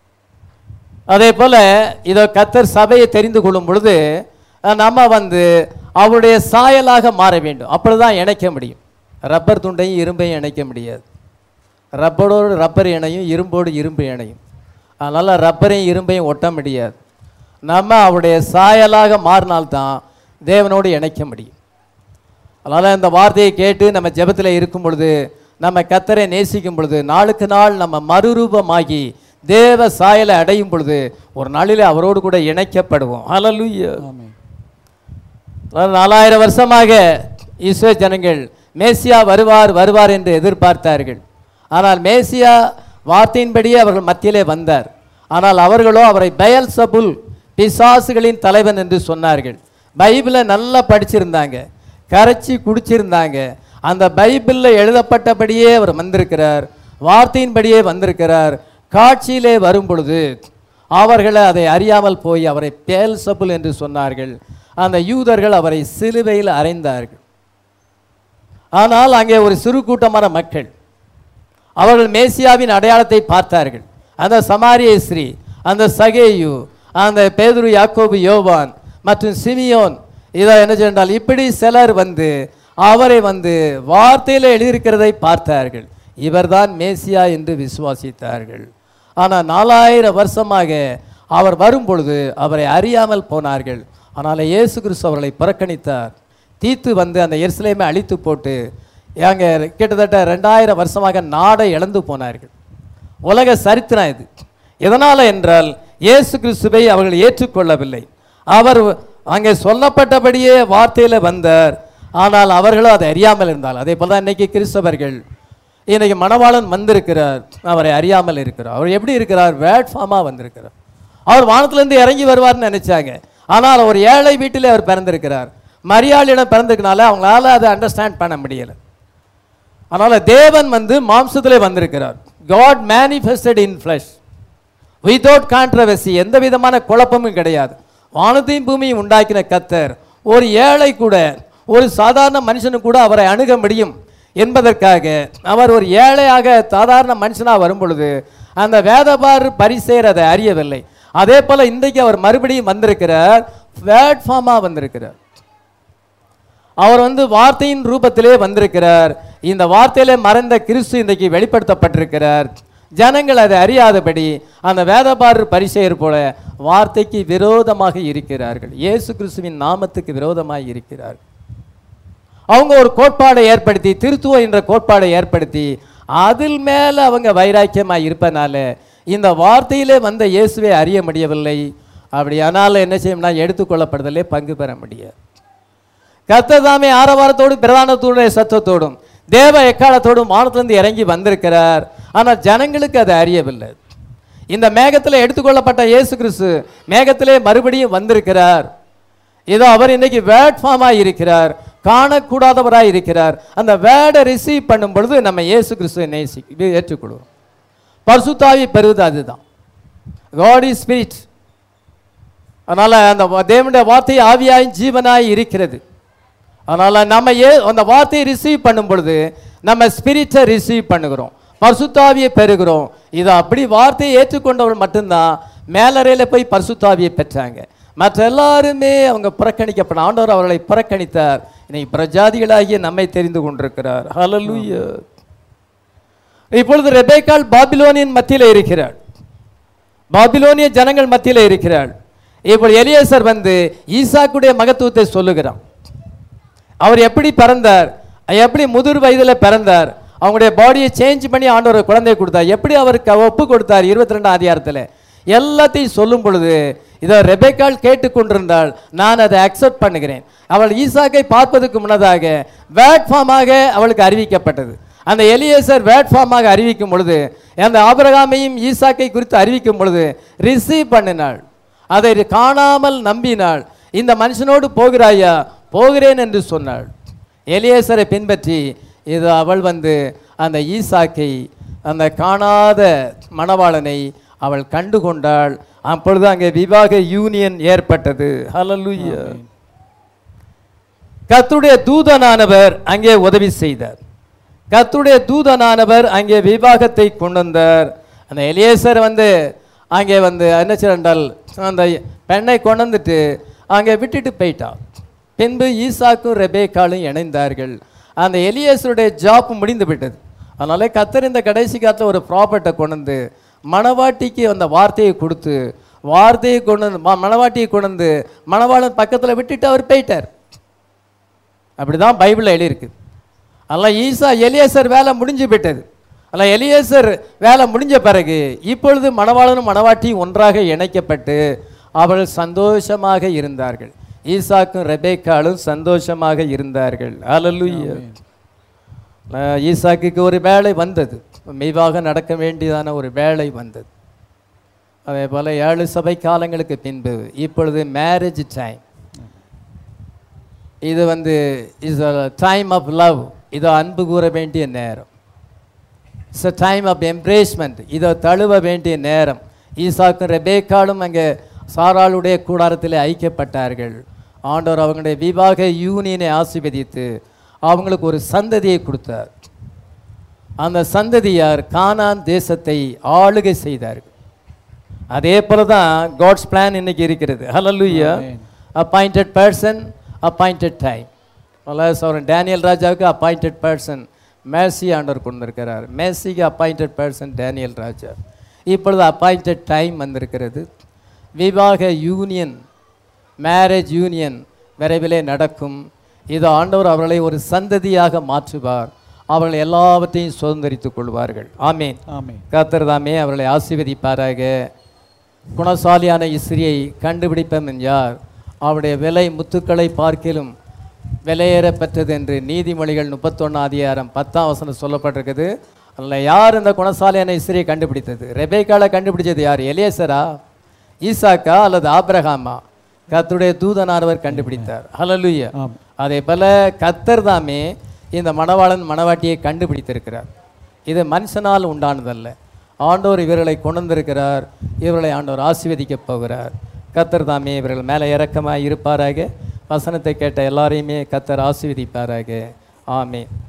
அதே போல இதோ கத்தர் சபையை தெரிந்து கொள்ளும் பொழுது அஹ், நம்ம வந்து அவருடைய சாயலாக மாற வேண்டும் அப்படிதான் இணைக்க முடியும் ரப்பர் துண்டையும் இரும்பையும் இணைக்க முடியாது ரப்பரோடு ரப்பர் இணையும் இரும்போடு இரும்பு இணையும் அதனால் ரப்பரையும் இரும்பையும் ஒட்ட முடியாது நம்ம அவருடைய சாயலாக மாறினால்தான் தேவனோடு இணைக்க முடியும் அதனால் இந்த வார்த்தையை கேட்டு நம்ம ஜெபத்தில் இருக்கும் பொழுது நம்ம கத்தரை நேசிக்கும் பொழுது நாளுக்கு நாள் நம்ம மறுரூபமாகி தேவ சாயலை அடையும் பொழுது ஒரு நாளிலே அவரோடு கூட இணைக்கப்படுவோம் ஹalleluya ஆமென் அதாவது நாலாயிரம் வருஷமாக இஸ்ரே ஜனங்கள் மேசியா வருவார் வருவார் என்று எதிர்பார்த்தார்கள் ஆனால் மேசியா வார்த்தையின்படியே அவர்கள் மத்தியிலே வந்தார் ஆனால் அவர்களோ அவரை பயல் சபுல் பிசாசுகளின் தலைவன் என்று சொன்னார்கள் பைபிளை நல்லா படிச்சிருந்தாங்க கரைச்சி குடிச்சிருந்தாங்க அந்த பைபிளில் எழுதப்பட்டபடியே அவர் வந்திருக்கிறார் வார்த்தையின்படியே வந்திருக்கிறார் காட்சியிலே வரும் பொழுது அவர்களை அதை அறியாமல் போய் அவரை பேல் சபுல் என்று சொன்னார்கள் அந்த யூதர்கள் அவரை சிலுவையில் அறைந்தார்கள் ஆனால் அங்கே ஒரு சிறு கூட்டமான மக்கள் அவர்கள் மேசியாவின் அடையாளத்தை பார்த்தார்கள் அந்த சமாரிய ஸ்ரீ அந்த சகேயு அந்த பேதுரு யாக்கோபு யோவான் மற்றும் சிமியோன் இதை என்ன சொன்னால் இப்படி சிலர் வந்து அவரை வந்து வார்த்தையில் எழுதியிருக்கிறதை பார்த்தார்கள் இவர்தான் மேசியா என்று விசுவாசித்தார்கள் ஆனால் நாலாயிரம் வருஷமாக அவர் வரும் பொழுது அவரை அறியாமல் போனார்கள் ஆனால் இயேசு கிறிஸ்து அவர்களை புறக்கணித்தார் தீத்து வந்து அந்த எருசலேமை அழித்து போட்டு அங்கே கிட்டத்தட்ட ரெண்டாயிரம் வருஷமாக நாடை இழந்து போனார்கள் உலக சரித்திரம் இது எதனால் என்றால் இயேசு கிறிஸ்துவை அவர்கள் ஏற்றுக்கொள்ளவில்லை அவர் அங்கே சொல்லப்பட்டபடியே வார்த்தையில் வந்தார் ஆனால் அவர்களோ அதை அறியாமல் இருந்தால் அதே போல தான் இன்னைக்கு கிறிஸ்தவர்கள் இன்னைக்கு மணவாளன் வந்திருக்கிறார் அவரை அறியாமல் இருக்கிறார் அவர் எப்படி இருக்கிறார் வேட் ஃபார்மாக வந்திருக்கிறார் அவர் வானத்திலிருந்து இறங்கி வருவார்னு நினைச்சாங்க ஆனால் ஒரு ஏழை வீட்டிலே அவர் பிறந்திருக்கிறார் மரியாளிடம் பிறந்திருக்கனால அவங்களால அதை அண்டர்ஸ்டாண்ட் பண்ண முடியலை அதனால தேவன் வந்து மாம்சத்திலே வந்திருக்கிறார் God manifested in flesh without controversy எந்த விதமான குழப்பமும் கிடையாது வானத்தையும் பூமியும் உண்டாக்கின கத்தர் ஒரு ஏழை கூட ஒரு சாதாரண மனுஷனுக்கு கூட அவரை அணுக முடியும் என்பதற்காக அவர் ஒரு ஏழையாக சாதாரண மனுஷனாக வரும் பொழுது அந்த வேதபார் பரிசேர் அதை அறியவில்லை அதே போல இன்றைக்கு அவர் மறுபடியும் வந்திருக்கிறார் பிளாட்ஃபார்மாக வந்திருக்கிறார் அவர் வந்து வார்த்தையின் ரூபத்திலே வந்திருக்கிறார் இந்த வார்த்தையிலே மறைந்த கிறிஸ்து இன்றைக்கு வெளிப்படுத்தப்பட்டிருக்கிறார் ஜனங்கள் அதை அறியாதபடி அந்த வேதபாரர் பரிசெயர் போல வார்த்தைக்கு விரோதமாக இருக்கிறார்கள் இயேசு கிறிஸ்துவின் நாமத்துக்கு விரோதமாக இருக்கிறார்கள் அவங்க ஒரு கோட்பாடை ஏற்படுத்தி திருத்துவம் என்ற கோட்பாடை ஏற்படுத்தி அதில் மேலே அவங்க வைராக்கியமாக இருப்பனால இந்த வார்த்தையிலே வந்த இயேசுவை அறிய முடியவில்லை அப்படியானால் என்ன செய்யும்னா எடுத்துக்கொள்ளப்படுதலே பங்கு பெற முடியாது கர்த்தர் தாமே ஆரவாரத்தோடு பிரதானத்தோடைய சத்தத்தோடும் தேவ எக்காலத்தோடும் வானத்திலிருந்து இறங்கி வந்திருக்கிறார் ஆனால் ஜனங்களுக்கு அது அறியவில்லை இந்த மேகத்தில் எடுத்துக்கொள்ளப்பட்ட இயேசு கிறிஸ்து மேகத்திலே மறுபடியும் வந்திருக்கிறார் இதோ அவர் இன்னைக்கு வேர்ட் ஃபார்மாக இருக்கிறார் காணக்கூடாதவராய் இருக்கிறார் அந்த வேர்டை ரிசீவ் பண்ணும் பொழுது நம்ம இயேசு கிறிஸ்துவை நேசி இது ஏற்றுக்கொள்வோம் பரிசுத்தாவி பெறுவது அதுதான் காட் இஸ் ஸ்பிரிட் அதனால் அந்த வா- தேவனுடைய வார்த்தை ஆவியாய் ஜீவனாய் இருக்கிறது அதனால் நம்ம ஏ அந்த வார்த்தையை ரிசீவ் பண்ணும் பொழுது நம்ம ஸ்பிரிட்டை ரிசீவ் பண்ணுகிறோம் பரிசுத்தாவியை பெறுகிறோம் இது அப்படி வார்த்தையை ஏற்றுக்கொண்டவர்கள் மட்டும்தான் மேலறையில் போய் பரிசுத்தாவியை பெற்றாங்க மற்ற எல்லாருமே அவங்க புறக்கணிக்கப்பட்ட ஆண்டவர் அவர்களை புறக்கணித்தார் இன்னைக்கு பிரஜாதிகளாகிய நம்மை தெரிந்து கொண்டிருக்கிறார் ஹalleluya இப்பொழுது ரெபேக்காள் பாபிலோனியன் மத்தியில் இருக்கிறாள் பாபிலோனிய ஜனங்கள் மத்தியில் இருக்கிறாள் இப்பொழுது எலியேசர் வந்து ஈசாக்குடைய மகத்துவத்தை சொல்லுகிறான் அவர் எப்படி பிறந்தார் எப்படி முதிர் வயதில் பிறந்தார் அவங்களுடைய பாடியை சேஞ்ச் பண்ணி ஆண்டவர் குழந்தையை கொடுத்தார் எப்படி அவருக்கு ஒப்பு கொடுத்தார் இருபத்தி ரெண்டாம் அதிகாரத்தில் எல்லாத்தையும் சொல்லும் பொழுது இதை ரெபேக்கால் கேட்டுக்கொண்டிருந்தால் நான் அதை அக்செப்ட் பண்ணுகிறேன் அவள் ஈசாக்கை பார்ப்பதற்கு முன்னதாக வேட்ஃபார்மாக அவளுக்கு அறிவிக்கப்பட்டது அந்த எலியேசர் வேட்ஃபார்மாக அறிவிக்கும் பொழுது அந்த ஆபிரகாமையும் ஈசாக்கை குறித்து அறிவிக்கும் பொழுது ரிசீவ் பண்ணினாள் அதை காணாமல் நம்பினாள் இந்த மனுஷனோடு போகிறாயா போகிறேன் என்று சொன்னாள் எலியேசரை பின்பற்றி இது அவள் வந்து அந்த ஈசாக்கை அந்த காணாத மணவாளனை அவள் கண்டு கொண்டாள் அப்பொழுது அங்கே விவாக யூனியன் ஏற்பட்டது ஹalleluya கர்த்தருடைய தூதனானவர் அங்கே உதவி செய்தார் கர்த்தருடைய தூதனானவர் அங்கே விவாகத்தை கொண்டு வந்தார் அந்த எலியேசர் வந்து அங்கே வந்து என்ன செய்தால் அந்த பெண்ணை கொண்டு வந்துட்டு அங்கே விட்டுட்டு போயிட்டான் பின்பு ஈசாக்கும் ரெபேக்காலும் இணைந்தார்கள் அந்த எலியேசருடைய ஜாப் முடிந்து விட்டது அதனால கத்தர் இந்த கடைசி காலத்தில் ஒரு ப்ராப்பர்ட்டை கொண்டு வந்து மணவாட்டிக்கு அந்த வார்த்தையை கொடுத்து வார்த்தையை கொண்டு வந்து ம- மணவாட்டியை கொண்டு வந்து மணவாளன் பக்கத்தில் விட்டுட்டு அவர் போயிட்டார் அப்படிதான் பைபிளில் எழுதியிருக்கு அதெல்லாம் ஈசா எலியேசர் வேலை முடிஞ்சு விட்டது அதெல்லாம் எலியேசர் வேலை முடிஞ்ச பிறகு இப்பொழுது மணவாளனும் மணவாட்டியும் ஒன்றாக இணைக்கப்பட்டு அவர்கள் சந்தோஷமாக இருந்தார்கள் ஈசாக்கும் ரெபேக்காலும் சந்தோஷமாக இருந்தார்கள் அல்லேலூயா அஹ் ஈசாக்குக்கு ஒரு வேலை வந்தது மெய்வாக நடக்க வேண்டியதான ஒரு வேலை வந்தது அதே போல் ஏழு சபை காலங்களுக்கு பின்பு இப்பொழுது மேரேஜ் டைம் இது வந்து is a time of love இது அன்பு கூற வேண்டிய நேரம் it's a time of embracement இதை தழுவ வேண்டிய நேரம் ஈசாக்கும் ரெபேக்காலும் அங்கே சாராளுடைய கூடாரத்தில் ஐக்கியப்பட்டார்கள் ஆண்டவர் அவங்களுடைய விவாக யூனியனை ஆசீர்வதித்து அவங்களுக்கு ஒரு சந்ததியை கொடுத்தார் அந்த சந்ததியார் கானான் தேசத்தை ஆளுகை செய்தார்கள் அதே போல தான் காட்ஸ் பிளான் இன்னைக்கு இருக்கிறது ஹalleluya அப்பாயிண்டட் பர்சன் அப்பாயிண்டட் டைம் சோரன் டேனியல் ராஜாவுக்கு அப்பாயிண்டட் பர்சன் மேசி ஆண்டவர் கொண்டு இருக்கிறார் மேசிக்கு அப்பாயிண்டட் பர்சன் டேனியல் ராஜா இப்பொழுது அப்பாயிண்டட் டைம் வந்திருக்கிறது விவாக யூனியன் மேரேஜ் யூனியன் விரைவிலே நடக்கும் இது ஆண்டவர் அவர்களை ஒரு சந்ததியாக மாற்றுவார் அவர்கள் எல்லாவற்றையும் சுதந்திரித்துக் கொள்வார்கள் ஆமேன் ஆமென் கர்த்தர் தாமே அவர்களை ஆசீர்வதிப்பாராக குணசாலியான இஸ்ரியை கண்டுபிடிப்பம் யார் அவருடைய விலை முத்துக்களை பார்க்கிலும் விலையேற பெற்றது என்று நீதிமொழிகள் முப்பத்தொன்னு அதிகாரம் பத்தாம் வசனம் சொல்லப்பட்டிருக்குது அதில் யார் இந்த குணசாலியான இஸ்ரியை கண்டுபிடித்தது ரெபேக்கால கண்டுபிடிச்சது யார் எலியேசரா ஈசாக்கா அல்லது ஆபிரகாமா கர்த்தருடைய தூதனானவர் கண்டுபிடித்தார் ஹalleluya ஆம். அதே போல கத்தர் தாமே இந்த மணவாளன் மணவாட்டியை கண்டுபிடித்திருக்கிறார் இது மனுஷனால் உண்டானதல்ல ஆண்டவர் இவர்களை கொண்டு வந்திருக்கிறார் இவர்களை ஆண்டவர் ஆசீர்வதிக்கப் போகிறார் கத்தர் தாமே இவர்கள் மேலே இறக்கமாக இருப்பாராக வசனத்தை கேட்ட எல்லாரையுமே கத்தர் ஆசீர்வதிப்பாராக ஆமென்